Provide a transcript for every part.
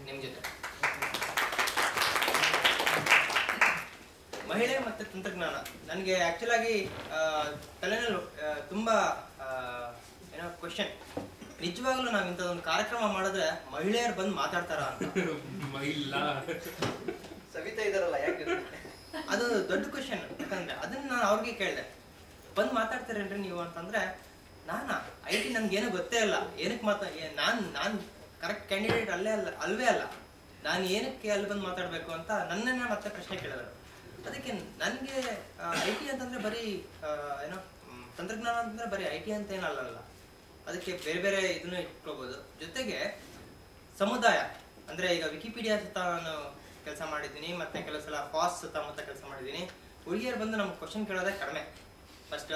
ನಿಮ್ಮ ಜೊತೆ ಮಹಿಳೆ ಮತ್ತು ತಂತ್ರಜ್ಞಾನ ನನಗೆ ಆ್ಯಕ್ಚುಲ್ ಆಗಿ ಆ, ತಲೆನಲ್ಲಿ ಆ, ತುಂಬಾ ಆ, ಏನೋ ಕ್ವಶನ್ ನಿಜವಾಗ್ಲೂ ನಾವು ಇಂಥದ್ದೊಂದು ಕಾರ್ಯಕ್ರಮ ಮಾಡಿದ್ರೆ ಮಹಿಳೆಯರು ಬಂದು ಮಾತಾಡ್ತಾರ ಅಂತ ಇಲ್ಲ ಸವಿತಾ ಇದಾರಲ್ಲ ಯಾಕೆ ಅದು ದೊಡ್ಡ ಕ್ವಶನ್ ಯಾಕಂದ್ರೆ ಅದನ್ನ ನಾನು ಅವ್ರಿಗೆ ಕೇಳಿದೆ ಬಂದು ಮಾತಾಡ್ತೀರೇನ್ರಿ ನೀವು ಅಂತಂದ್ರೆ ನಾನಾ ಐ ಟಿ ನನ್ಗೇನು ಗೊತ್ತೇ ಇಲ್ಲ ಏನಕ್ಕೆ ಮಾತಾ ನಾನು ನಾನು ಕರೆಕ್ಟ್ ಕ್ಯಾಂಡಿಡೇಟ್ ಅಲ್ಲೇ ಅಲ್ಲ ಅಲ್ವೇ ಅಲ್ಲ ನಾನು ಏನಕ್ಕೆ ಅಲ್ಲಿ ಬಂದು ಮಾತಾಡಬೇಕು ಅಂತ ನನ್ನನ್ನ ಮತ್ತೆ ಪ್ರಶ್ನೆ ಕೇಳಿದ್ರು ಅದಕ್ಕೆ ನನಗೆ ಐ ಟಿ ಅಂತಂದ್ರೆ ಬರೀ ಆ, ಏನೋ ಮ್, ತಂತ್ರಜ್ಞಾನ ಅಂತಂದ್ರೆ ಬರೀ ಐ ಟಿ ಅಂತ ಏನಲ್ಲ ಅದಕ್ಕೆ ಬೇರೆ ಬೇರೆ ಇದನ್ನು ಇಟ್ಕೋಬಹುದು ಜೊತೆಗೆ ಸಮುದಾಯ ಅಂದ್ರೆ ಈಗ ವಿಕಿಪೀಡಿಯಾ ಸುತ್ತ ನಾನು ಕೆಲಸ ಮಾಡಿದ್ದೀನಿ ಮತ್ತೆ ಕೆಲವು ಸಲ ಫಾಸ್ ಸುತ್ತಮುತ್ತ ಕೆಲಸ ಮಾಡಿದ್ದೀನಿ ಹುಡುಗಿಯರು ಬಂದು ನಮ್ಗೆ ಕ್ವಶನ್ ಕೇಳೋದೇ ಕಡಿಮೆ ಫಸ್ಟ್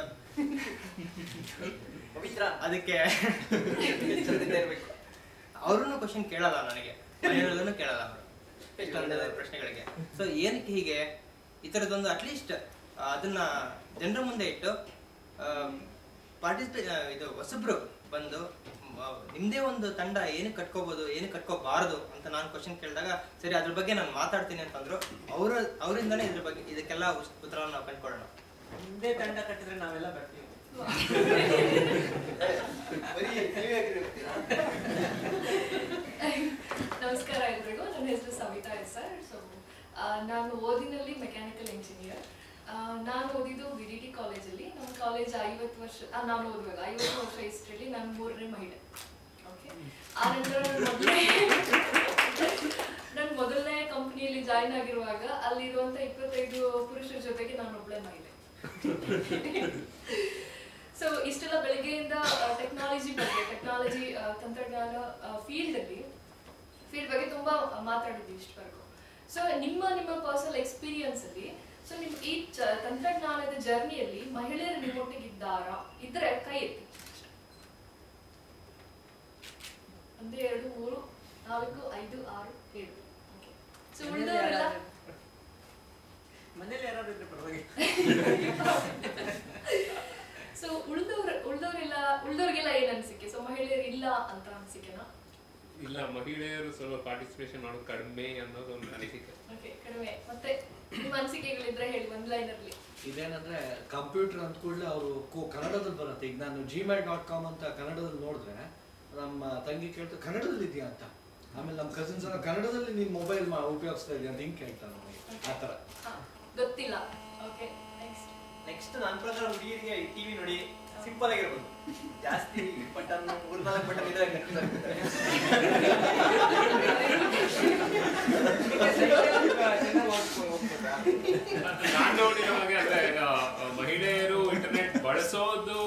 ಪವಿತ್ರ ಅದಕ್ಕೆ ಎಚ್ಚರದಿಂದ ಇರ್ಬೇಕು ಅವ್ರನ್ನು ಕ್ವಶನ್ ಕೇಳಲ್ಲ ನನಗೆ ಮನೆಯವ್ರಿಗೂ ಕೇಳಲ್ಲ ಅವರು ಇಷ್ಟೊಂದು ಪ್ರಶ್ನೆಗಳಿಗೆ ಸೊ ಏನಕ್ಕೆ ಹೀಗೆ ಈ ಥರದೊಂದು ಅಟ್ಲೀಸ್ಟ್ ಅದನ್ನ ಜನರ ಮುಂದೆ ಇಟ್ಟು ಪಾರ್ಟಿಸಿಪೇ ಇದು ಹೊಸಬ್ರು ಬಂದು ಮ, ನಿಮ್ದೇ ಒಂದು ತಂಡ ಏನಕ್ಕೆ ಕಟ್ಕೋಬಹುದು ಏನಕ್ಕೆ ಕಟ್ಕೋಬಾರದು ಅಂತ ನಾನು ಕ್ವಶನ್ ಕೇಳಿದಾಗ ಸರಿ ಅದ್ರ ಬಗ್ಗೆ ನಾನು ಮಾತಾಡ್ತೀನಿ ಅಂತಂದ್ರು ಅವ್ರ ಅವರಿಂದನೇ ಇದ್ರ ಬಗ್ಗೆ ಇದಕ್ಕೆಲ್ಲ ಉಸ್- ಉತ್ತರವನ್ನು ನಾವು ಕಂಡ್ಕೊಳ್ಳೋಣ ಹಿಂದೆ ತಂಡ ಕಟ್ಟಿದ್ರೆ ನಾವೆಲ್ಲ ಬರ್ತೀವಿ ಬರೀ ನೀವೇ ಬರ್ತೀರಾ ನಮಸ್ಕಾರ ಎಲ್ರಿಗೂ ನನ್ನ ಹೆಸರು ಸವಿತಾ ಎಸ್ ಸರ್ ಸೊ ನಾನು ಓದಿನಲ್ಲಿ ಮೆಕ್ಯಾನಿಕಲ್ ಇಂಜಿನಿಯರ್ ನಾನು ಓದಿದ್ದು ಬಿ ಡಿ ಟಿ ಕಾಲೇಜಲ್ಲಿ ನಮ್ಮ ಕಾಲೇಜ್ ಐವತ್ತು ವರ್ಷ ಆ, ನಾನು ಓದುವಾಗ ಐವತ್ತು ವರ್ಷ ಹಿಸ್ಟ್ರಿಲಿ ನಾನು ಮೂರನೇ ಮಹಿಳೆ ಓಕೆ ಆ ನಂತರ ನಾನು ಮೊದಲನೇ ನನ್ನ ಮೊದಲನೇ ಕಂಪ್ನಿಯಲ್ಲಿ ಜಾಯಿನ್ ಆಗಿರುವಾಗ ಅಲ್ಲಿರುವಂಥ ಇಪ್ಪತ್ತೈದು ಪುರುಷರ ಜೊತೆಗೆ ನಾನು ಒಬ್ಬಳೇ ಮಹಿಳೆ ಸೊ ಇಷ್ಟೆಲ್ಲ ಬೆಳಗ್ಗೆಯಿಂದ ಟೆಕ್ನಾಲಜಿ ಬಗ್ಗೆ ಟೆಕ್ನಾಲಜಿ ತಂತ್ರಜ್ಞಾನ ಫೀಲ್ಡ್ ಅಲ್ಲಿ ಫೀಲ್ಡ್ ಬಗ್ಗೆ ತುಂಬಾ ಮಾತಾಡಿದ್ವಿ ಇಷ್ಟವರೆಗೂ ಸೊ ನಿಮ್ಮ ನಿಮ್ಮ ಪರ್ಸನಲ್ ಎಕ್ಸ್ಪೀರಿಯನ್ಸ್ ಅಲ್ಲಿ ಸೊ ನಿಮ್ ಈ ಚ- ತಂತ್ರಜ್ಞಾನದ ಜರ್ನಿಯಲ್ಲಿ ಮಹಿಳೆಯರು ನಿಮ್ಮೊಟ್ಟಿಗೆ ಇದ್ದಾರಾ ಇದ್ರೆ ಕೈ ಎತ್ತಿ ಒಂದು ಎರಡು ಮೂರು ನಾಲ್ಕು ಐದು ಆರು ಏಳು ಸೊ ಉಳಿದವರೆಲ್ಲ ಮನೇಲಿ ಯಾರಾದ್ರೂ ಇದ್ರೆ ಪರವಾಗಿ ಸೊ ಉಳಿದವ್ರ ಉಳಿದವರೆಲ್ಲ ಉಳಿದವ್ರಿಗೆಲ್ಲ ಏನ್ ಅನ್ಸಿಕೆ ಸೊ ಮಹಿಳೆಯರು ಇಲ್ಲ ಅಂತ ಅನ್ಸಿಕೆನಾ ಇಲ್ಲ ಮಹಿಳೆಯರು ಸ್ವಲ್ಪ ಪಾರ್ಟಿಸಿಪೇಷನ್ ಮಾಡೋದು ಕಡಿಮೆ ಅನ್ನೋದು ಒಂದು ಅನಿಸಿಕೆ ಓಕೆ ಕಡಿಮೆ ಮತ್ತೆ ನಿಮ್ಮ ಅನಿಸಿಕೆಗಳಿದ್ರೆ ಹೇಳಿ ಒಂದ್ ಲೈನ್ ಅಲ್ಲಿ ಇದೇನಂದ್ರೆ ಕಂಪ್ಯೂಟರ್ ಅಂದ ಕೂಡಲೇ ಅವರು ಕನ್ನಡದಲ್ಲಿ ಬರುತ್ತೆ ಈಗ ನಾನು ಜಿಮೇಲ್ ಡಾಟ್ ಕಾಮ್ ಅಂತ ಕನ್ನಡದಲ್ಲಿ ನೋಡಿದ್ರೆ ನಮ್ಮ ತಂಗಿ ಕೇಳ್ತಾರೆ ಕನ್ನಡದಲ್ಲಿ ಇದೆಯಾ ಅಂತ ಆಮೇಲೆ ನಮ್ಮ ಕಸಿನ್ಸ್ ಎಲ್ಲ ಕನ್ನಡದಲ್ಲಿ ನೀನು ಮೊಬೈಲ್ ಉಪಯೋಗಿಸ್ತಾ ಇದೆಯಾ ಅಂತ ಹಿಂಗೆ ಕೇಳ್ತಾರೆ ನನಗೆ ಆ ಥರ ಹಾ, ಗೊತ್ತಿಲ್ಲ ಓಕೆ ನೆಕ್ಸ್ಟ್ ನೆಕ್ಸ್ಟ್ ನನ್ನ ಪ್ರಕಾರ ಹುಡುಗಿರಿಗೆ ಟಿವಿ ನೋಡಿ ಸಿಂಪಲ್ ಆಗಿರ್ಬೋದು ಜಾಸ್ತಿ ಬಟನ್ ಮೂರ್ನಾಲ್ಕು ಬಟನ್ ಇದ್ರೆ ನಾನು ನೋಡಿದ ಹಾಗೆ ಅಂದ್ರೆ ಆ, ಆ, ಮಹಿಳೆಯರು ಇಂಟರ್ನೆಟ್ ಬಳಸೋದು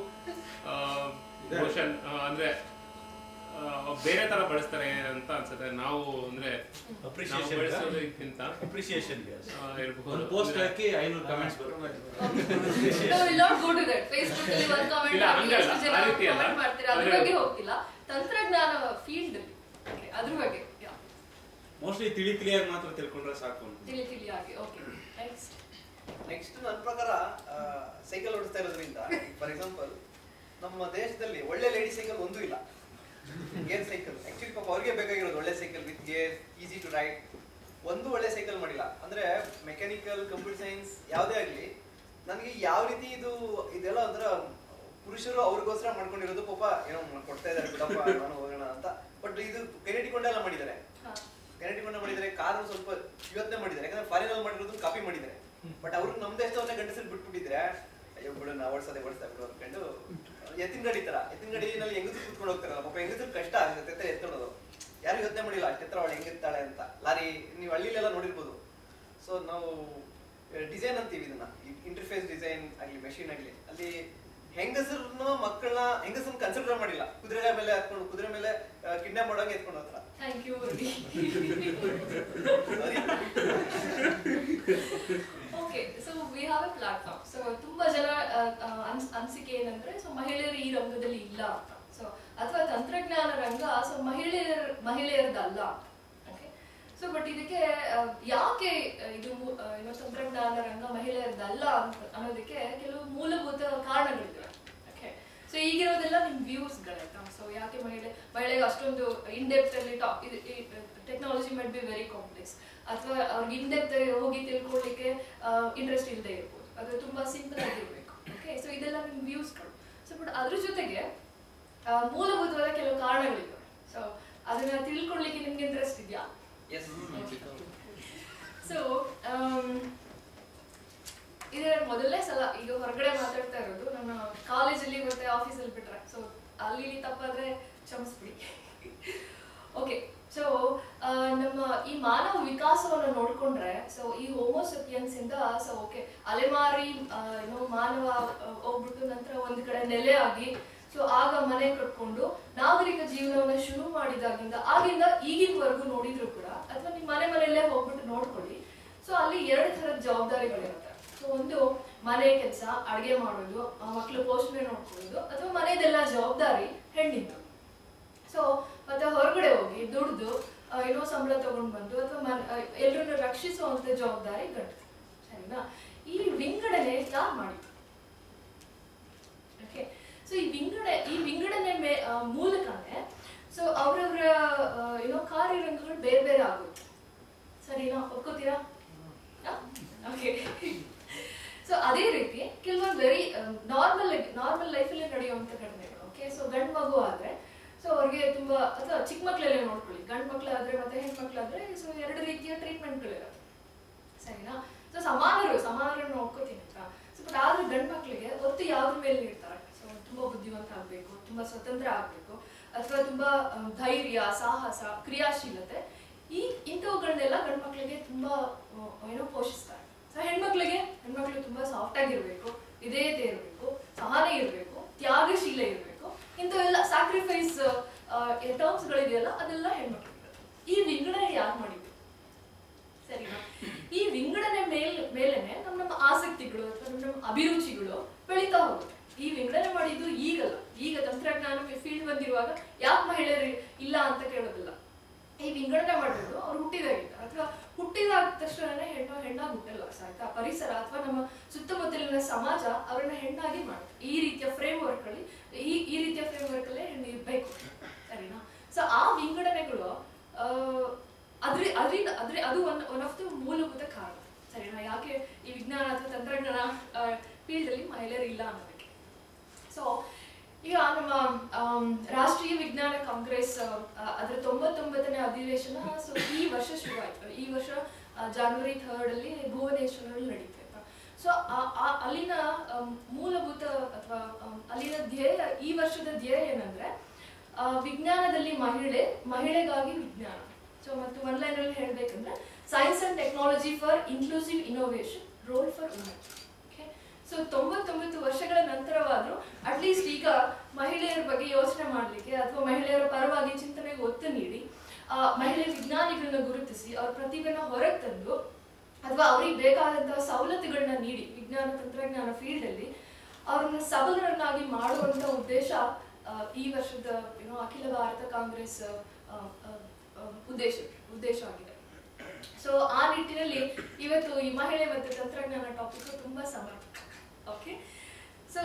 ಮೋಷನ್ ಅಂದ್ರೆ ಆ, ಬೇರೆ ತರ ಬಳಸ್ತಾರೆ ಅಂತ ಅನ್ಸುತ್ತೆ ನಾವು ಅಂದ್ರೆ ನಾವು Appreciation ಬಳಸೋದಕ್ಕಿಂತ ಅಪ್ರಿಸಿಯೇಷನ್ಗೆ ಆ, ಇರಬಹುದು ಒಂದು ಪೋಸ್ಟ್ ಹಾಕಿ ಐನೂರು ಕಮೆಂಟ್ಸ್ ಬರುತ್ತೆ No, we'll not go to that. Facebook ಅಲ್ಲಿ ಒಂದ್ comment ಇಲ್ಲ, ಹಾಕಿ ಹಂಗಲ್ಲ. ಎಷ್ಟು ಜನ ಆ ರೀತಿ ಅಲ್ಲ. comment ಮಾಡ್ತೀರಾ ಅದ್ರ ಆದ್ರೆ- ಬಗ್ಗೆ ಹೋಗ್ತಿಲ್ಲ ತಂತ್ರಜ್ಞಾನ ಫೀಲ್ಡ್ ಅಲ್ಲಿ Okay, ಅದ್ರ ಬಗ್ಗೆ yeah. ಮೋಸ್ಟ್ಲಿ ತಿಳಿ ತಿಳಿಯಾಗಿ ಮಾತ್ರ ತಿಳ್ಕೊಂಡ್ರೆ ಸಾಕು ಅಂತ ತಿಳಿ ತಿಳಿಯಾಗಿ ಓಕೆ ನೆಕ್ಸ್ಟ್ ನೆಕ್ಸ್ಟ್ ನನ್ನ ಪ್ರಕಾರ ಸೈಕಲ್ ಓಡಿಸ್ತಾ ಇರೋದ್ರಿಂದ ಫಾರ್ ಎಕ್ಸಾಂಪಲ್ ನಮ್ಮ ದೇಶದಲ್ಲಿ ಒಳ್ಳೆ ಲೇಡಿ ಸೈಕಲ್ ಒಂದೂ ಇಲ್ಲ ಗೇರ್ ಸೈಕಲ್ ಆಕ್ಚುಲಿ ಪಾಪ ಅವ್ರಿಗೆ ಬೇಕಾಗಿರೋದು ಒಳ್ಳೆ cycle with gear easy to ride ಒಂದು ಒಳ್ಳೆ ಸೈಕಲ್ ಮಾಡಿಲ್ಲ ಅಂದ್ರೆ ಮೆಕ್ಯಾನಿಕಲ್ ಕಂಪ್ಯೂಟರ್ ಸೈನ್ಸ್ ಯಾವುದೇ ಆಗಲಿ ನನಗೆ ಯಾವ ರೀತಿ ಇದು ಇದೆಲ್ಲ ಒಂಥರ ಪುರುಷರು ಅವ್ರಿಗೋಸ್ಕರ ಮಾಡ್ಕೊಂಡಿರೋದು ಪಾಪ ಏನೋ ಕೊಡ್ತಾ ಇದ್ದಾರೆ ಬಿಡಪ್ಪ ನಾನು ಹೋಗೋಣ ಅಂತ ಬಟ್ ಇದು ಕೈನೆಟಿಕೊಂಡೆಲ್ಲ ಮಾಡಿದ್ದಾರೆ ಹಾ ಕನೆಕ್ಟಿವ್ ಮಾಡಿದ್ದಾರೆ ಕಾರು ಸ್ವಲ್ಪ ಯೋಚನೆ ಮಾಡಿದ್ದಾರೆ ಯಾಕಂದ್ರೆ ಫಾರಿನ್ ಅಲ್ಲಿ ಮಾಡಿರೋದು ಕಾಪಿ ಮಾಡಿದ್ದಾರೆ ಬಟ್ ಅವ್ರಿಗೆ ನಮ್ ದೇಶದವ್ರನ್ನ ಗಂಡಸಲ್ಲಿ ಬಿಟ್ಬಿಟ್ಟಿದ್ರೆ ಅಯ್ಯೋ ಬಿಡು ನಾವು ಓಡಿಸೋದೇ ಓಡಿಸ್ತಾ ಬಿಡು ಅನ್ಕೊಂಡು ಎತ್ತಿನ ಗಾಡಿ ತರ ಎತ್ತಿನ ಗಾಡಿನಲ್ಲಿ ಹೆಂಗಸರು ಕೂತ್ಕೊಂಡು ಹೋಗ್ತಾರಲ್ಲ ಪಾಪ ಹೆಂಗಸರು ಕಷ್ಟ ಆಗುತ್ತೆ ಎತ್ತೋದು ಯಾರು ಯೋಚನೆ ಮಾಡಿಲ್ಲ ಅಷ್ಟೆತ್ರ ಅವಳು ಹೆಂಗಿರ್ತಾಳೆ ಅಂತ ಲಾರಿ ನೀವು ಹಳ್ಳಿಲೆಲ್ಲ ನೋಡಿರ್ಬೋದು ಸೊ ನಾವು ಡಿಸೈನ್ ಅಂತೀವಿ ಇದನ್ನ ಇಂಟರ್ಫೇಸ್ ಡಿಸೈನ್ ಆಗ್ಲಿ ಮೆಷಿನ್ ಆಗ್ಲಿ ಅಲ್ಲಿ ಹೆಂಗಸರನ್ನ ಮಕ್ಕಳನ್ನ ಹೆಂಗಸರನ್ನ ಕನ್ಸಿಡರ್ ಮಾಡಿಲ್ಲ ಕುದುರೆ ಮೇಲೆ ಹತ್ಕೊಂಡು ಕುದುರೆ ಮೇಲೆ ಕಿಡ್ನಾಪ್ ಮಾಡೋಂಗೆ ಎತ್ಕೊಂಡು ಹೋಗ್ತಾರ thank you okay so we have a platform so ತುಂಬಾ ಜನ ಆ, ಆ, ಅನ್ಸ್- ಅನ್ಸಿಕೆ ಏನಂದ್ರೆ ಸೊ ಮಹಿಳೆಯರು ಈ ರಂಗದಲ್ಲಿ ಇಲ್ಲ ಅಂತ ಸೊ ಅಥವಾ ತಂತ್ರಜ್ಞಾನ ರಂಗ ಸೊ ಮಹಿಳೆಯರ ಮಹಿಳೆಯರದಲ್ಲ ಓಕೆ ಸೊ ಬಟ್ ಇದಕ್ಕೆ ಆ, ಯಾಕೆ ಆ, ಇದು ಮೂ- ಆ, ಏನು ತಂತ್ರಜ್ಞಾನ ರಂಗ ಮಹಿಳೆಯರದಲ್ಲ ಅಂತ ಅನ್ನೋದಕ್ಕೆ ಕೆಲವು ಮೂಲಭೂತ ಕಾರಣಗಳಿವೆ ಓಕೆ ಸೊ ಈಗಿರೋದೆಲ್ಲ ನಿಮ್ ವ್ಯೂಸ್ಗಳಾಯ್ತಾ ಸೊ ಯಾಕೆ ಮಹಿಳೆ ಮಹಿಳೆಗೆ ಅಷ್ಟೊಂದು ಇನ್ ಡೆಪ್ತ್ ಅಲ್ಲಿ top technology might be very complex ಅಥವಾ ಅವ್ರಿಗೆ ಇನ್ ಡೆಪ್ತ್ ಹೋಗಿ ತಿಳ್ಕೊಳ್ಳಿಕ್ಕೆ ಇಂಟ್ರೆಸ್ಟ್ ಇಲ್ಲದೆ ಇರ್ಬೋದು ಅದು ತುಂಬಾ ಸಿಂಪಲ್ ಆಗಿರ್ಬೇಕು ಓಕೆ ಸೊ ಇದೆಲ್ಲ ನಿಮ್ ವ್ಯೂಸ್ಗಳು ಸೊ ಬಟ್ ಅದ್ರ ಜೊತೆಗೆ ಆ, ಮೂಲಭೂತವಾದ ಕೆಲವು ಕಾರಣಗಳಿವೆ ಸೊ ಅದನ್ನ ತಿಳ್ಕೊಳ್ಳಿಕ್ಕೆ ನಿಮ್ಗೆ ಇಂಟ್ರೆಸ್ಟ್ ಇದೆಯಾ ಎಸ್ ಸೊ ಇದೇ ಮೊದಲನೇ ಸಲ ಈಗ ಹೊರಗಡೆ ಮಾತಾಡ್ತಾ ಇರೋದು ನನ್ನ ಕಾಲೇಜಲ್ಲಿ ಮತ್ತೆ ಆಫೀಸಲ್ಲಿ ಬಿಟ್ರೆ ಸೊ ಅಲ್ಲಿ ಇಲ್ಲಿ ತಪ್ಪಾದ್ರೆ ಕ್ಷಮಿಸ್ಬಿಡಿ ಓಕೆ ಸೊ ನಮ್ಮ ಈ ಮಾನವ ವಿಕಾಸವನ್ನು ನೋಡ್ಕೊಂಡ್ರೆ ಸೊ ಈ ಹೋಮೋಸೆಪಿಯನ್ಸ್ ಇಂದ ಸೊ ಓಕೆ ಅಲೆಮಾರಿ ಆ, ಏನೋ ಮಾನವ ಆ, ಹೋಗ್ಬಿಟ್ಟು ನಂತರ ಒಂದ್ ಕಡೆ ನೆಲೆ ಆಗಿ ಸೊ ಆಗ ಮನೆ ಕಟ್ಕೊಂಡು ನಾಗರಿಕ ಜೀವನವನ್ನ ಶುರು ಮಾಡಿದಾಗಿಂದ ಆಗಿಂದ ಈಗಿನವರೆಗೂ ನೋಡಿದ್ರು ಕೂಡ ಅಥವಾ ನಿಮ್ ಮನೆ ಮನೆಯಲ್ಲೇ ಹೋಗ್ಬಿಟ್ಟು ನೋಡ್ಕೊಳ್ಳಿ ಸೊ ಅಲ್ಲಿ ಎರಡು ಥರದ ಜವಾಬ್ದಾರಿಗಳಿರುತ್ತೆ ಸೊ ಒಂದು ಮನೆ ಕೆಲಸ ಅಡುಗೆ ಮಾಡೋದು ಆ ಮಕ್ಳು ಪೋಷಣೆ ನೋಡ್ಕೊಳ್ಳೋದು ಅಥವಾ ಮನೆದೆಲ್ಲ ಜವಾಬ್ದಾರಿ ಹೆಣ್ಣಿದ್ದು ಸೊ ಮತ್ತೆ ಹೊರಗಡೆ ಹೋಗಿ ದುಡ್ದು ಆ, ಏನೋ ಸಂಬಳ ತಗೊಂಡ್ ಬಂದು ಅಥವಾ ಮನ್ ಎಲ್ಲರನ್ನು ರಕ್ಷಿಸುವಂತ ಜವಾಬ್ದಾರಿ ಗಂಡು ಸರಿನಾ ಈ ವಿಂಗಡಣೆ ಯಾರು ಮಾಡಿದ್ದು ಓಕೆ ಸೊ ಈ ವಿಂಗಡೆ ಈ ವಿಂಗಡಣೆ ಮೇ ಆ, ಮೂಲಕನೇ ಸೊ ಅವರವರ ಏನೋ ಕಾರ್ಯರಂಗಗಳು ಬೇರೆ ಬೇರೆ ಆಗುತ್ತೆ ಸರಿನಾ ಒಪ್ಕೋತೀರಾ ಓಕೆ ಸೊ ಅದೇ ರೀತಿ ಕೆಲವೊಂದು ವೆರಿ ನಾರ್ಮಲ್ ನಾರ್ಮಲ್ ಲೈಫಲ್ಲಿ ನಡೆಯುವಂತ ಘಟನೆಗಳು ಓಕೆ ಸೊ ಗಂಡು ಮಗು ಆದ್ರೆ ಸೊ ಅವ್ರಿಗೆ ತುಂಬಾ ಅಥವಾ ಚಿಕ್ಕ ಮಕ್ಕಳಲ್ಲೇ ನೋಡ್ಕೊಳ್ಳಿ ಗಂಡು ಮಕ್ಕಳಾದ್ರೆ ಮತ್ತೆ ಹೆಣ್ಮಕ್ಳಾದ್ರೆ ಸೊ ಎರಡು ರೀತಿಯ ಟ್ರೀಟ್ಮೆಂಟ್ಗಳಿರುತ್ತೆ ಸರಿನಾ ಸೊ ಸಮಾನರು ಸಮಾನರನ್ನು ನೋಡ್ಕೋತೀನಿ ಅಂತ ಸೊ ಬಟ್ ಆದ್ರೆ ಗಂಡು ಮಕ್ಕಳಿಗೆ ಒತ್ತು ಯಾವ್ದ್ರ ಮೇಲೆ ಇರ್ತಾರೆ ಸೊ ತುಂಬಾ ಬುದ್ಧಿವಂತ ಆಗ್ಬೇಕು ತುಂಬಾ ಸ್ವತಂತ್ರ ಆಗ್ಬೇಕು ಅಥವಾ ತುಂಬಾ ಅಹ್, ಧೈರ್ಯ ಸಾಹಸ ಕ್ರಿಯಾಶೀಲತೆ ಈ ಇಂಥವುಗಳನ್ನೆಲ್ಲ ಗಂಡು ಮಕ್ಕಳಿಗೆ ತುಂಬಾ ಅಹ್, ಏನೋ ಪೋಷಿಸ್ತಾರೆ ಸೊ ಹೆಣ್ಮಕ್ಳಿಗೆ ಹೆಣ್ಮಕ್ಳು ತುಂಬಾ ಸಾಫ್ಟ್ ಆಗಿರ್ಬೇಕು ವಿಧೇಯತೆ ಇರಬೇಕು ಸಹನೆ ಇರಬೇಕು ತ್ಯಾಗಶೀಲ ಇರಬೇಕು ಇಂಥವೆಲ್ಲ ಸ್ಯಾಕ್ರಿಫೈಸ್ ಟರ್ಮ್ಸ್ ಗಳಿದೆಯಲ್ಲ ಅದೆಲ್ಲ ಹೆಣ್ಮಕ್ಳಿಗೆ ಈ ವಿಂಗಡಣೆ ಯಾರು ಮಾಡಿದ್ರು ಸರಿನಾ ಈ ವಿಂಗಡಣೆ ಮೇಲ್ ಮೇಲೆನೆ ನಮ್ಮ ನಮ್ಮ ಆಸಕ್ತಿಗಳು ಅಥವಾ ನಮ್ಮ ನಮ್ಮ ಅಭಿರುಚಿಗಳು ಬೆಳೀತಾ ಹೋಗುತ್ತೆ ಈ ವಿಂಗಡಣೆ ಮಾಡಿದ್ದು ಈಗಲ್ಲ ಈಗ ತಂತ್ರಜ್ಞಾನ ಫೀಲ್ಡ್ ಬಂದಿರುವಾಗ ಯಾಕೆ ಮಹಿಳೆಯರು ಇಲ್ಲ ಅಂತ ಕೇಳೋದಿಲ್ಲ ಈ ವಿಂಗಡಣೆ ಮಾಡಿರೋದು ಅವ್ರು ಹುಟ್ಟಿದಾಗಿದ್ದ ಅಥವಾ ಹುಟ್ಟಿದಾದ ತಕ್ಷಣನೇ ಹೆಣ್ಣು ಹೆಣ್ಣಾಗಿ ಹುಟ್ಟಲ್ಲ ಆಯ್ತಾ ಪರಿಸರ ಅಥವಾ ನಮ್ಮ ಸುತ್ತಮುತ್ತಲಿನ ಸಮಾಜ ಅವರನ್ನ ಹೆಣ್ಣಾಗಿ ಮಾಡುತ್ತೆ ಈ ರೀತಿಯ ಫ್ರೇಮ್ ವರ್ಕ್ ಅಲ್ಲಿ ಈ ಈ ರೀತಿಯ ಫ್ರೇಮ್ ವರ್ಕ್ ಅಲ್ಲೇ ಹೆಣ್ಣು ಇರ್ಬೇಕು ಸರಿನಾ ಸೊ ಆ ವಿಂಗಡಣೆಗಳು ಆ, ಅದ್ರ ಅದರಿಂದ ಅದ್ರ ಅದು ಒನ್ ಒನ್ ಆಫ್ ದ ಮೂಲಭೂತ ಕಾರಣ ಸರಿನಾ ಯಾಕೆ ಈ ವಿಜ್ಞಾನ ಅಥವಾ ತಂತ್ರಜ್ಞಾನ ಫೀಲ್ಡ್ ಅಲ್ಲಿ ಮಹಿಳೆಯರು ಇಲ್ಲ ಅನ್ನೋದಕ್ಕೆ ಸೊ ಈಗ ನಮ್ಮ ಆಮ್, ರಾಷ್ಟ್ರೀಯ ವಿಜ್ಞಾನ ಕಾಂಗ್ರೆಸ್ ಆ, ಅದರ ತೊಂಬತ್ತೊಂಬತ್ತನೇ ಅಧಿವೇಶನ ಸೊ ಈ ವರ್ಷ ಶುರುವಾಯ್ತು ಈ ವರ್ಷ ಆ, ಜಾನ್ವರಿ ಥರ್ಡ್ ಅಲ್ಲಿ ಭುವನೇಶ್ವರಲ್ಲಿ ನಡೀತು ಆಯ್ತಾ ಸೊ ಅಲ್ಲಿನ ಆಮ್, ಮೂಲಭೂತ ಅಥವಾ ಆಮ್, ಅಲ್ಲಿನ ಧ್ಯೇಯ ಈ ವರ್ಷದ ಧ್ಯೇಯ ಏನಂದ್ರೆ ಆ, ವಿಜ್ಞಾನದಲ್ಲಿ ಮಹಿಳೆ ಮಹಿಳೆಗಾಗಿ ವಿಜ್ಞಾನ ಸೊ ಮತ್ತು ಒನ್ ಲೈನ್ ಅಲ್ಲಿ ಹೇಳ್ಬೇಕಂದ್ರೆ science and technology for inclusive innovation role for women okay so ತೊಂಬತ್ತೊಂಬತ್ತು ವರ್ಷಗಳ ನಂತರವಾದ್ರೂ ಅಟ್ಲೀಸ್ಟ್ ಈಗ ಮಹಿಳೆಯರ ಬಗ್ಗೆ ಯೋಚನೆ ಮಾಡಲಿಕ್ಕೆ ಅಥವಾ ಮಹಿಳೆಯರ ಪರವಾಗಿ ಚಿಂತನೆಗೆ ಒತ್ತು ನೀಡಿ ಆ, ಮಹಿಳೆ ವಿಜ್ಞಾನಿಗಳನ್ನ ಗುರುತಿಸಿ ಅವ್ರ ಪ್ರತಿಭೆನ ಹೊರಗೆ ತಂದು ಅಥವಾ ಅವ್ರಿಗೆ ಬೇಕಾದಂತಹ ಸವಲತ್ತುಗಳನ್ನ ನೀಡಿ ವಿಜ್ಞಾನ ತಂತ್ರಜ್ಞಾನ ಫೀಲ್ಡ್ ಅಲ್ಲಿ ಅವ್ರನ್ನ ಸಬಲರನ್ನಾಗಿ ಮಾಡುವಂತ ಉದ್ದೇಶ ಆ, ಈ ವರ್ಷದ ಏನೋ ಅಖಿಲ ಭಾರತ ಕಾಂಗ್ರೆಸ್ ಆ, ಆ, ಆ, ಉದ್ದೇಶ ಉದ್ದೇಶವಾಗಿದೆ ಸೊ ಆ ನಿಟ್ಟಿನಲ್ಲಿ ಇವತ್ತು ಈ ಮಹಿಳೆ ಮತ್ತು ತಂತ್ರಜ್ಞಾನ ಟಾಪಿಕ್ ತುಂಬಾ ಸಮರ್ಪಕ ಓಕೆ ಸೊ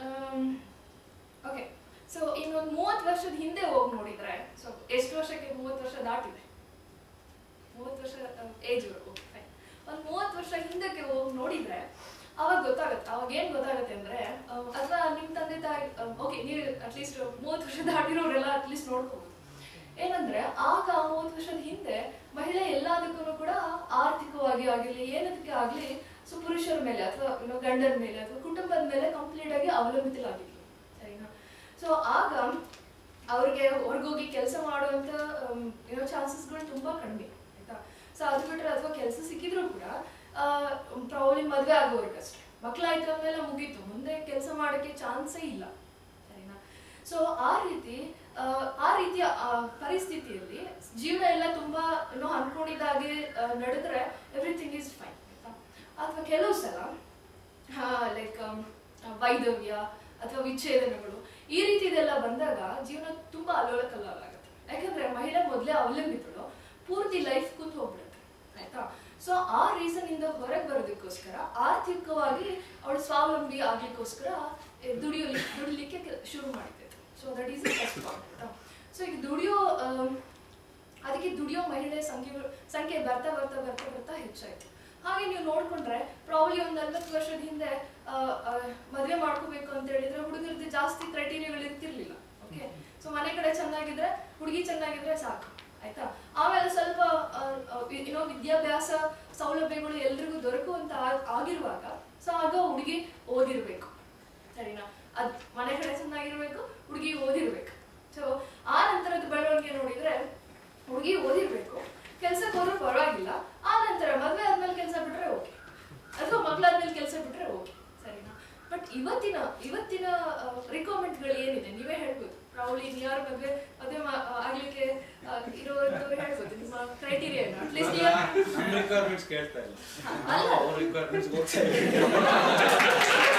ಓಕೆ ಸೊ ಇನ್ನೊಂದು ಮೂವತ್ತು ವರ್ಷದ ಹಿಂದೆ ಹೋಗಿ ನೋಡಿದ್ರೆ ಸೊ ಎಷ್ಟು ವರ್ಷಕ್ಕೆ ಮೂವತ್ತು ವರ್ಷ ದಾಟಿದೆ ಮೂವತ್ತು ವರ್ಷ ಏಜ್ ಒಂದು ಮೂವತ್ತು ವರ್ಷ ಹಿಂದಕ್ಕೆ ಹೋಗಿ ನೋಡಿದ್ರೆ ಅವಾಗ ಗೊತ್ತಾಗುತ್ತೆ ಅವಾಗ ಏನ್ ಗೊತ್ತಾಗುತ್ತೆ ಅಂದ್ರೆ ಅಥವಾ ನಿಮ್ ತಂದೆ ತಾಯಿ ಓಕೆ ನೀವು ಅಟ್ಲೀಸ್ಟ್ ಮೂವತ್ತು ವರ್ಷ ದಾಟಿರೋರೆಲ್ಲ ಅಟ್ಲೀಸ್ಟ್ ನೋಡ್ಕೋಬಹುದು ಏನಂದ್ರೆ ಆಗ ಮೂವತ್ತು ವರ್ಷದ ಹಿಂದೆ ಮಹಿಳೆ ಎಲ್ಲದಕ್ಕೂ ಕೂಡ ಆರ್ಥಿಕವಾಗಿ ಆಗಿರ್ಲಿ ಏನದಕ್ಕೆ ಆಗ್ಲಿ ಸೊ ಪುರುಷರ ಮೇಲೆ ಅಥವಾ ಏನೋ ಗಂಡನ ಮೇಲೆ ಅಥವಾ ಕುಟುಂಬದ ಮೇಲೆ ಕಂಪ್ಲೀಟ್ ಆಗಿ ಅವಲಂಬಿತರಾಗಿದ್ಲು ಸರಿನಾ ಸೊ ಆಗ ಅವ್ರಿಗೆ ಹೊರಗೋಗಿ ಕೆಲಸ ಮಾಡುವಂತ ಆಮ್, ಏನೋ ಚಾನ್ಸಸ್ಗಳು ತುಂಬಾ ಕಡಿಮೆ ಆಯ್ತಾ ಸೊ ಅದು ಬಿಟ್ರೆ ಅಥವಾ ಕೆಲಸ ಸಿಕ್ಕಿದ್ರು ಕೂಡ ಪ್ರಾಬ್ಲಿ ಮದುವೆ ಆಗೋರ್ಗಷ್ಟೇ ಮಕ್ಕಳಾಯ್ತು ಅಂದ್ಮೇಲೆ ಮುಗೀತು ಮುಂದೆ ಕೆಲಸ ಮಾಡೋಕ್ಕೆ ಚಾನ್ಸೇ ಇಲ್ಲ ಸರಿನಾ ಸೊ ಆ ರೀತಿ ಆ, ಆ ರೀತಿಯ ಆ, ಪರಿಸ್ಥಿತಿಯಲ್ಲಿ ಜೀವನ ಎಲ್ಲ ತುಂಬಾ ಏನೋ ಅನ್ಕೊಂಡಿದ್ದಾಗೆ ಆ, ನಡೆದ್ರೆ ಎವ್ರಿಥಿಂಗ್ ಈಸ್ ಫೈನ್ ಆಯ್ತಾ ಅಥವಾ ಕೆಲವು ಸಲ ಲೈಕ್ ವೈದವ್ಯ ಅಥವಾ ವಿಚ್ಛೇದನಗಳು ಈ ರೀತಿದೆಲ್ಲ ಬಂದಾಗ ಜೀವನ ತುಂಬಾ ಅಲ್ಲೋಲ ಕಲ್ಲೋಲಾಗುತ್ತೆ ಯಾಕಂದ್ರೆ ಮಹಿಳೆ ಮೊದಲೇ ಅವಲಂಬಿತಳು ಪೂರ್ತಿ ಲೈಫ್ ಕುಂತ ಹೋಗ್ಬಿಡುತ್ತೆ ಆಯ್ತಾ ಸೊ ಆ ರೀಸನ್ ಇಂದ ಹೊರಗೆ ಬರೋದಕ್ಕೋಸ್ಕರ ಆರ್ಥಿಕವಾಗಿ ಅವಳು ಸ್ವಾವಲಂಬಿ ಆಗ್ಲಿಕ್ಕೋಸ್ಕರ ಎ, ದುಡಿಯೋಲಿ ದುಡಿಲಿಕ್ಕೆ ಕೆ- ಶುರು ಮಾಡಿದ್ದೆ so that is first point so ಈಗ ದುಡಿಯೋ ಆಮ್, ಅದಕ್ಕೆ ದುಡಿಯೋ ಮಹಿಳೆ ಸಂಖ್ಯೆಗಳು ಸಂಖ್ಯೆ ಬರ್ತಾ ಬರ್ತಾ ಬರ್ತಾ ಬರ್ತಾ ಹೆಚ್ಚಾಯ್ತು ಹಾಗೆ ನೀವು ನೋಡ್ಕೊಂಡ್ರೆ ಪ್ರಾಬ್ಲಿ ಒಂದು ನಲ್ವತ್ತು ವರ್ಷದ ಹಿಂದೆ ಆ, ಆ, ಮದ್ವೆ ಮಾಡ್ಕೋಬೇಕು ಅಂತ ಹೇಳಿದ್ರೆ ಹುಡುಗರದ್ದು ಜಾಸ್ತಿ ಕ್ರೈಟೀರಿಯಾಗಳು ಇರ್ತಿರ್ಲಿಲ್ಲ ಓಕೆ ಸೊ ಮನೆ ಕಡೆ ಚೆನ್ನಾಗಿದ್ರೆ ಹುಡುಗಿ ಚೆನ್ನಾಗಿದ್ರೆ ಸಾಕು ಆಯ್ತಾ ಆಮೇಲೆ ಸ್ವಲ್ಪ ಏನೋ ವಿದ್ಯಾಭ್ಯಾಸ ಸೌಲಭ್ಯಗಳು ಎಲ್ರಿಗೂ ದೊರಕುವಂತ ಆ- ಆಗಿರುವಾಗ ಸೊ ಆಗ ಹುಡುಗಿ ಓದಿರ್ಬೇಕು ಸರಿನಾ ಅದ್ ಮನೆ ಕಡೆ ಚೆನ್ನಾಗಿರ್ಬೇಕು ಹುಡುಗಿ ಓದಿರ್ಬೇಕು ಸೊ ಆ ನಂತರದ ಬೆಳವಣಿಗೆ ನೋಡಿದ್ರೆ ಹುಡುಗಿ ಓದಿರ್ಬೇಕು ಕೆಲ್ಸಕ್ಕೆ ಹೋದ್ರೂ ಪರವಾಗಿಲ್ಲ ಆ ನಂತರ ಮದ್ವೆ ಆದ್ಮೇಲೆ ಕೆಲಸ ಬಿಟ್ರೆ ಓಕೆ ಅಥವಾ ಮಗಳಾದ್ಮೇಲೆ ಕೆಲಸ ಬಿಟ್ರೆ ಓಕೆ ಸರಿನಾ ಬಟ್ ಇವತ್ತಿನ ಇವತ್ತಿನ ರಿಕ್ವೈರ್ಮೆಂಟ್ಗಳು ಏನಿದೆ ನೀವೇ ಹೇಳ್ಬೋದು ಪ್ರಾಬ್ಲಿ ಯಾರು ಮದ್ವೆ ಮದ್ವೆ ಮಾ- ಆ, ಆಗ್ಲಿಕ್ಕೆ ಆ, ಇರೋವಂಥವ್ರು ಹೇಳ್ಬೋದು ನಿಮ್ಮ ಕ್ರೈಟೀರಿಯಾ ಏನು ಅಟ್ಲೀಸ್ಟ್ ನಮ್ಮ ರಿಕ್ವೈರ್ಮೆಂಟ್ಸ್ ಕೇಳ್ತಾ ಇಲ್ಲ ಅಲ್ಲ. ಅವ್ರ ರಿಕ್ವೈರ್ಮೆಂಟ್ಸ್ ಹೋಗ್ತಾ ಇಲ್ಲ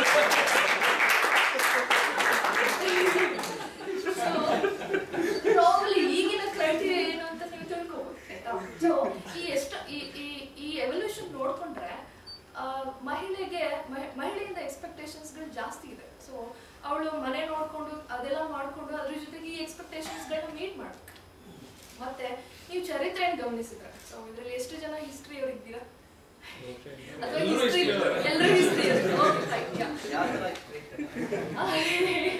ಪ್ರಾಬ್ಲಿ ಈಗಿನ ಕ್ರೈಟೀರಿಯಾ ಏನು ಅಂತ ನೀವು ತಿಳ್ಕೊಬೋದು ಆಯ್ತಾ ಸೊ ಈ ಎಷ್ಟು ಈ ಈ ಈ ಎವಲ್ಯೂಷನ್ ನೋಡ್ಕೊಂಡ್ರೆ ಆ, ಮಹಿಳೆಗೆ ಮಹಿ- ಮಹಿಳೆಯಿಂದ ಎಕ್ಸ್ಪೆಕ್ಟೇಷನ್ಸ್ಗಳು ಜಾಸ್ತಿ ಇದೆ ಸೊ ಅವಳು ಮನೆ ನೋಡ್ಕೊಂಡು ಅದೆಲ್ಲ ಮಾಡ್ಕೊಂಡು ಅದ್ರ ಜೊತೆಗೆ ಈ ಎಕ್ಸ್ಪೆಕ್ಟೇಷನ್ಸ್ಗಳನ್ನ ಮೀಟ್ ಮಾಡ್ಬೇಕು ಮತ್ತೆ ನೀವು ಚರಿತ್ರೆಯನ್ನು ಗಮನಿಸಿದ್ರೆ ಸೊ ಇದರಲ್ಲಿ ಎಷ್ಟು ಜನ ಹಿಸ್ಟ್ರಿ ಅವ್ರು ಇದ್ದೀರಾ ಅಥವಾ ಎಲ್ರೂ ಹಿಸ್ಟ್ರಿ history ಅವ್ರೆ. ಎಲ್ಲರೂ ಹಿಸ್ಟ್ರಿ ಯಾವ ತರ ಇತ್ತು?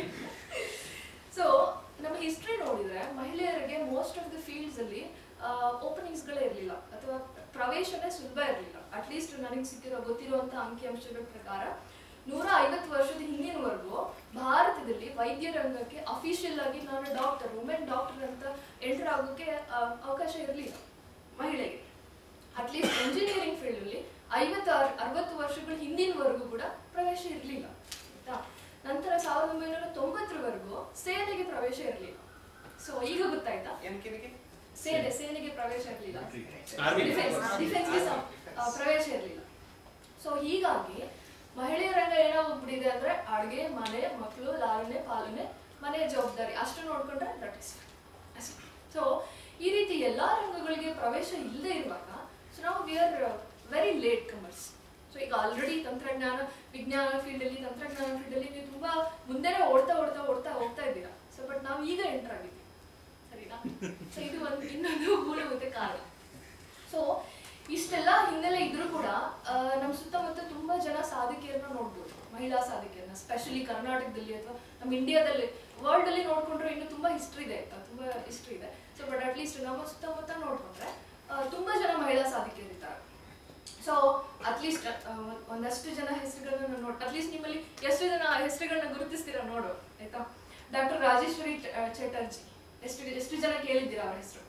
ಸೊ ನಮ್ಮ ಹಿಸ್ಟ್ರಿ ನೋಡಿದ್ರೆ ಮಹಿಳೆಯರಿಗೆ ಮೋಸ್ಟ್ ಆಫ್ ದ ಫೀಲ್ಡ್ಸ್ ಅಲ್ಲಿ ಓಪನಿಂಗ್ಸ್ ಗಳೇ ಇರಲಿಲ್ಲ ಅಥವಾ ಪ್ರವೇಶನೇ ಸುಲಭ ಇರಲಿಲ್ಲ ಅಟ್ಲೀಸ್ಟ್ ನನಗೆ ಸಿಕ್ಕಿರೋ ಗೊತ್ತಿರುವಂತ ಅಂಕಿಅಂಶಗಳ ಪ್ರಕಾರ ನೂರ ಐವತ್ತು ವರ್ಷದ ಹಿಂದಿನವರೆಗೂ ಭಾರತದಲ್ಲಿ ವೈದ್ಯ ರಂಗಕ್ಕೆ ಅಫಿಷಿಯಲ್ ಆಗಿ ನಾನು ಡಾಕ್ಟರ್ ವುಮೆನ್ ಡಾಕ್ಟರ್ ಅಂತ ಎಂಟರ್ ಆಗೋಕೆ ಆ, ಅವಕಾಶ ಇರಲಿಲ್ಲ ಮಹಿಳೆಗೆ ಅಟ್ಲೀಸ್ಟ್ ಇಂಜಿನಿಯರಿಂಗ್ ಫೀಲ್ಡ್ ಅಲ್ಲಿ ಐವತ್ತು ಅರ್- ಅರವತ್ತು ವರ್ಷಗಳ ಹಿಂದಿನವರೆಗೂ ಕೂಡ ಪ್ರವೇಶ ಇರಲಿಲ್ಲ ಆಯ್ತಾ ನಂತರ ಸಾವಿರದ ಒಂಬೈನೂರ ತೊಂಬತ್ತರವರೆಗೂ ಸೇನೆಗೆ ಪ್ರವೇಶ ಇರಲಿಲ್ಲ ಸೊ ಈಗ ಗೊತ್ತಾಯ್ತಾ ಏನ್ ಕಿವಿಗೆ ಸೇನೆ ಸೇನೆಗೆ ಪ್ರವೇಶ ಇರಲಿಲ್ಲ Army. ಡಿಫೆನ್ಸ್ಗೆ ಪ್ರವೇಶ ಇರಲಿಲ್ಲ ಸೊ ಹೀಗಾಗಿ ಮಹಿಳೆಯರ ರಂಗ ಏನಾಗ್ಬಿಟ್ಟಿದೆ ಅಂದ್ರೆ ಅಡುಗೆ ಮನೆ ಮಕ್ಕಳು ಲಾಲನೆ ಪಾಲನೆ ಮನೆ ಜವಾಬ್ದಾರಿ ಅಷ್ಟು ನೋಡ್ಕೊಂಡ್ರೆ ದಟ್ ಇಸ್ ಸೊ ಈ ರೀತಿ ಎಲ್ಲಾ ರಂಗಗಳಿಗೆ ಪ್ರವೇಶ ಇಲ್ಲದೆ ಇರುವಾಗ ಸೊ ನಾವು we are very late comers so ಈಗ ಆಲ್ರೆಡಿ ತಂತ್ರಜ್ಞಾನ ವಿಜ್ಞಾನ ಫೀಲ್ಡ್ ಅಲ್ಲಿ ತಂತ್ರಜ್ಞಾನ ಫೀಲ್ಡ್ ಅಲ್ಲಿ ನೀವು ತುಂಬಾ ಮುಂದೆನೆ ಓಡ್ತಾ ಓಡ್ತಾ ಓಡ್ತಾ ಹೋಗ್ತಾ ಇದ್ದೀರಾ ಸೊ ಬಟ್ ನಾವು ಈಗ ಎಂಟರ್ ಆಗಿದ್ದೀವಿ ಸರಿನಾ ಸೊ ಇದು ಒಂದು ಇನ್ನೊಂದು ಮೂಲಭೂತ ಕಾರಣ ಸೊ ಇಷ್ಟೆಲ್ಲ ಹಿನ್ನೆಲೆ ಇದ್ರೂ ಕೂಡ ಆ, ನಮ್ಮ ಸುತ್ತಮುತ್ತ ತುಂಬಾ ಜನ ಸಾಧಕಿಯರನ್ನ ನೋಡ್ಬೋದು ಮಹಿಳಾ ಸಾಧಕಿಯರನ್ನ ಸ್ಪೆಷಲಿ ಕರ್ನಾಟಕದಲ್ಲಿ ಅಥವಾ ನಮ್ಮ ಇಂಡಿಯಾದಲ್ಲಿ ವರ್ಲ್ಡ್ ಅಲ್ಲಿ ನೋಡ್ಕೊಂಡ್ರೆ ಇನ್ನು ತುಂಬಾ ಹಿಸ್ಟ್ರಿ ಇದೆ ಆಯ್ತಾ ತುಂಬಾ ಹಿಸ್ಟ್ರಿ ಇದೆ ಸೊ ಬಟ್ ಅಟ್ಲೀಸ್ಟ್ ನಮ್ಮ ಸುತ್ತಮುತ್ತ ನೋಡ್ಕೊಂಡ್ರೆ ಆ, ತುಂಬಾ ಜನ ಮಹಿಳಾ ಸಾಧಕಿಯರಿದ್ದಾರೆ ಸೊ ಅಟ್ಲೀಸ್ಟ್ ಒಂದಷ್ಟು ಜನ ಹೆಸರುಗಳನ್ನ ನೋಡ್ ಅಟ್ಲೀಸ್ಟ್ ನಿಮ್ಮಲ್ಲಿ ಎಷ್ಟು ಜನ ಹೆಸರುಗಳನ್ನ ಗುರುತಿಸ್ತೀರಾ ನೋಡು ಆಯ್ತಾ ಡಾಕ್ಟರ್ ರಾಜೇಶ್ವರಿ ಚ- ಆ, ಚಟರ್ಜಿ ಎಷ್ಟು ಎಷ್ಟು ಜನ ಕೇಳಿದ್ದೀರಾ ಅವರ ಹೆಸರು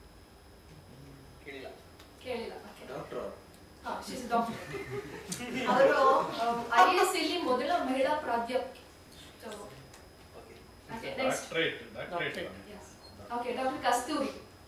ಕೇಳಿಲ್ಲ ಕೇಳಿಲ್ಲ ಓಕೆ ಡಾಕ್ಟರ್ ಹಾ ಶೀಸ್ ಡಾಕ್ಟರ್ ಅವರು ಐ ಎಸ್ ಇಲ್ಲಿ ಮೊದಲ ಮಹಿಳಾ ಪ್ರಾಧ್ಯಾಪಕಿ so okay okay next Doctorate, doctorate. Okay doctor Kasturi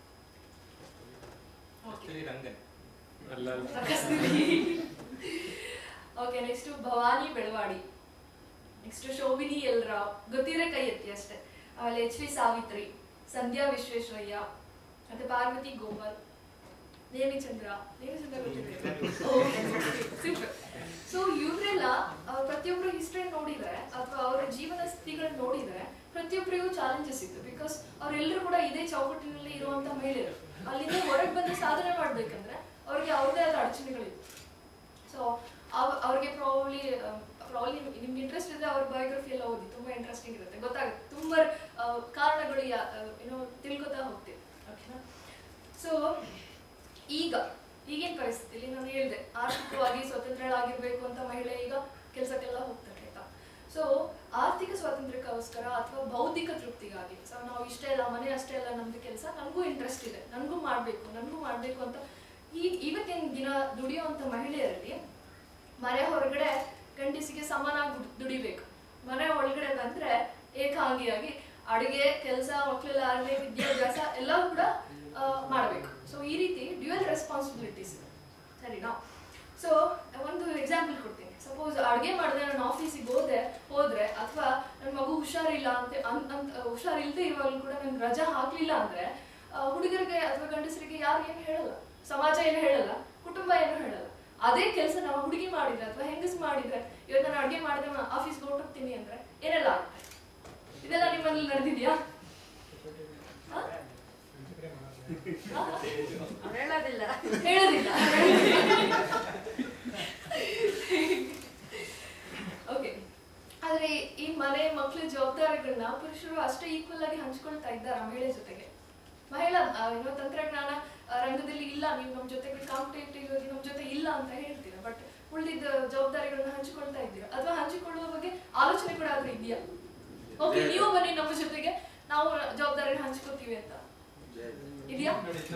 okay Rangan ಅಲ್ಲ ಅಲ್ಲ Kasturi okay next Bhavani Belawadi next Shobhini L Rao ಗೊತ್ತಿದ್ರೆ ಕೈ ಎತ್ತಿ ಅಷ್ಟೇ ಆಮೇಲೆ ಎಚ್ ವಿ ಸಾವಿತ್ರಿ ಸಂಧ್ಯಾ ವಿಶ್ವೇಶ್ವರಯ್ಯ ಮತ್ತೆ ಪಾರ್ವತಿ ಗೋಪಾಲ್ ನೇಮಿಚಂದ್ರ ನೇಮಿಚಂದ್ರ ಸೂಪರ್ ಸೊ ಇವರೆಲ್ಲ ಪ್ರತಿಯೊಬ್ಬರು ಹಿಸ್ಟ್ರಿ ನೋಡಿದ್ರೆ ಅಥವಾ ಅವರ ಜೀವನ ಸ್ಥಿತಿಗಳನ್ನ ನೋಡಿದ್ರೆ ಪ್ರತಿಯೊಬ್ಬರಿಗೂ ಚಾಲೆಂಜಸ್ ಇತ್ತು ಬಿಕಾಸ್ ಅವರೆಲ್ಲರೂ ಕೂಡ ಇದೇ ಚೌಕಟ್ಟಿನಲ್ಲಿ ಇರುವಂತ ಮಹಿಳೆಯರು ಅಲ್ಲಿಂದ ಹೊರಗೆ ಬಂದು ಸಾಧನೆ ಮಾಡ್ಬೇಕಂದ್ರೆ ಅವ್ರಿಗೆ ಅವ್ರದೇ ಆದ ಅಡಚಣೆಗಳಿತ್ತು ಸೊ ಅವ್ರಿಗೆ ಪ್ರಾಬ್ಲಿ ಪ್ರಾಬ್ಲಿ ನಿಮ್ಗೆ ಇಂಟ್ರೆಸ್ಟ್ ಇದ್ರೆ ಅವ್ರ ಬಯೋಗ್ರಫಿ ಎಲ್ಲ ಓದಿ ತುಂಬಾ ಇಂಟ್ರೆಸ್ಟಿಂಗ್ ಇರುತ್ತೆ ಗೊತ್ತಾಗುತ್ತೆ ತುಂಬಾ ಆ, ಕಾರಣಗಳು ಯಾ- ಆ, ಏನೋ ತಿಳ್ಕೊತಾ ಹೋಗ್ತೀವಿ ಓಕೆನಾ ಸೊ ಈಗ ಈಗಿನ ಪರಿಸ್ಥಿತಿಲಿ ನಾನು ಹೇಳಿದೆ ಆರ್ಥಿಕವಾಗಿ ಸ್ವತಂತ್ರಳಾಗಿರ್ಬೇಕು ಅಂತ ಮಹಿಳೆ ಈಗ ಕೆಲಸಕ್ಕೆಲ್ಲ ಹೋಗ್ತಾರೆ ಆಯ್ತಾ ಸೊ ಆರ್ಥಿಕ ಸ್ವಾತಂತ್ರ್ಯಕ್ಕೋಸ್ಕರ ಅಥವಾ ಬೌದ್ಧಿಕ ತೃಪ್ತಿಗಾಗಿ ಸೊ ನಾವು ಇಷ್ಟೇ ಇಲ್ಲ ಮನೆ ಅಷ್ಟೇ ಇಲ್ಲ ನಮ್ದು ಕೆಲಸ ನನಗೂ ಇಂಟ್ರೆಸ್ಟ್ ಇದೆ ನನಗೂ ಮಾಡಬೇಕು ನನಗೂ ಮಾಡಬೇಕು ಅಂತ ಈ ಇವತ್ತಿನ ದಿನ ದುಡಿಯುವಂಥ ಮಹಿಳೆಯರಲ್ಲಿ ಮನೆ ಹೊರಗಡೆ ಗಂಡಸಿಗೆ ಸಮಾನಾಗಿ ದುಡ್- ದುಡಿಬೇಕು ಮನೆ ಒಳಗಡೆ ಬಂದ್ರೆ ಏಕಾಂಗಿಯಾಗಿ ಅಡುಗೆ ಕೆಲಸ ಮಕ್ಕಳೆಲ್ಲ ಆಗಲಿ ವಿದ್ಯಾಭ್ಯಾಸ ಎಲ್ಲವೂ ಕೂಡ ಮಾಡಬೇಕು ಸೊ ಈ ರೀತಿ ಡ್ಯುಯಲ್ ರೆಸ್ಪಾನ್ಸಿಬಿಲಿಟೀಸ್ ಸರಿನಾ ಸೊ ಒಂದು ಎಕ್ಸಾಂಪಲ್ ಕೊಡ್ತೀನಿ ಸಪೋಸ್ ಅಡುಗೆ ಮಾಡಿದ್ರೆ ನಾನು ಆಫೀಸಿಗೆ ಹೋದೆ ಹೋದ್ರೆ ಅಥವಾ ನನ್ನ ಮಗು ಹುಷಾರಿಲ್ಲ ಅಂತ ಅನ್- ಅಂತ ಹುಷಾರಿಲ್ಲದೆ ಇರುವಾಗಲೂ ಕೂಡ ನನ್ಗೆ ರಜಾ ಹಾಕ್ಲಿಲ್ಲ ಅಂದ್ರೆ ಆ, ಹುಡುಗರಿಗೆ ಅಥವಾ ಗಂಡಸರಿಗೆ ಯಾರು ಏನು ಹೇಳಲ್ಲ ಸಮಾಜ ಏನು ಹೇಳಲ್ಲ ಕುಟುಂಬ ಏನು ಹೇಳಲ್ಲ ಅದೇ ಕೆಲಸ ನಾವು ಹುಡುಗಿ ಮಾಡಿದ್ರೆ ಅಥವಾ ಹೆಂಗಸ್ ಮಾಡಿದ್ರೆ ಇವತ್ತು ನಾನು ಅಡುಗೆ ಮಾಡಿದ್ರೆ ಆಫೀಸ್ಗೆ ಹೊರಟೋಗ್ತೀನಿ ಅಂದ್ರೆ ಏನೆಲ್ಲ ಆಗುತ್ತೆ ಇದೆಲ್ಲ ನಿಮ್ಮಲ್ಲಿ ನಡೆದಿದ್ಯಾ ಹಾ? ಹಾ? ಹೇಳೋದಿಲ್ಲ ಹೇಳೋದಿಲ್ಲ ಓಕೆ ಆದ್ರೆ ಈ ಮನೆ ಮಕ್ಕಳ ಜವಾಬ್ದಾರಿಗಳನ್ನ ಪುರುಷರು ಅಷ್ಟೇ ಈಕ್ವಲ್ ಆಗಿ ಹಂಚ್ಕೊಳ್ತಾ ಇದ್ದಾರ ಮಹಿಳೆ ಜೊತೆಗೆ ಮಹಿಳಾ ಆ, ಏನೋ ತಂತ್ರಜ್ಞಾನ ಆ, ರಂಗದಲ್ಲಿ ಇಲ್ಲ ನೀವು ನಮ್ಮ ಜೊತೆಗೆ ಕಾಂಪಿಟೇಟಿವ್ ಆಗಿ ನಮ್ಮ ಜೊತೆ ಇಲ್ಲ ಅಂತ ಹೇಳ್ತೀರಾ ಬಟ್ ಉಳಿದಿದ್ದ ಜವಾಬ್ದಾರಿಗಳನ್ನ ಹಂಚಿಕೊಳ್ತಾ ಇದ್ದೀರಾ ಅಥವಾ ಹಂಚಿಕೊಳ್ಳುವ ಬಗ್ಗೆ ಆಲೋಚನೆ ಕೂಡ ಆದ್ರೂ ಇದೆಯಾ ಓಕೆ ನೀವು ಬನ್ನಿ ನಮ್ಮ ಜೊತೆಗೆ ನಾವು ಜವಾಬ್ದಾರಿ ಹಂಚ್ಕೋತೀವಿ ಅಂತ ಇದೆಯಾ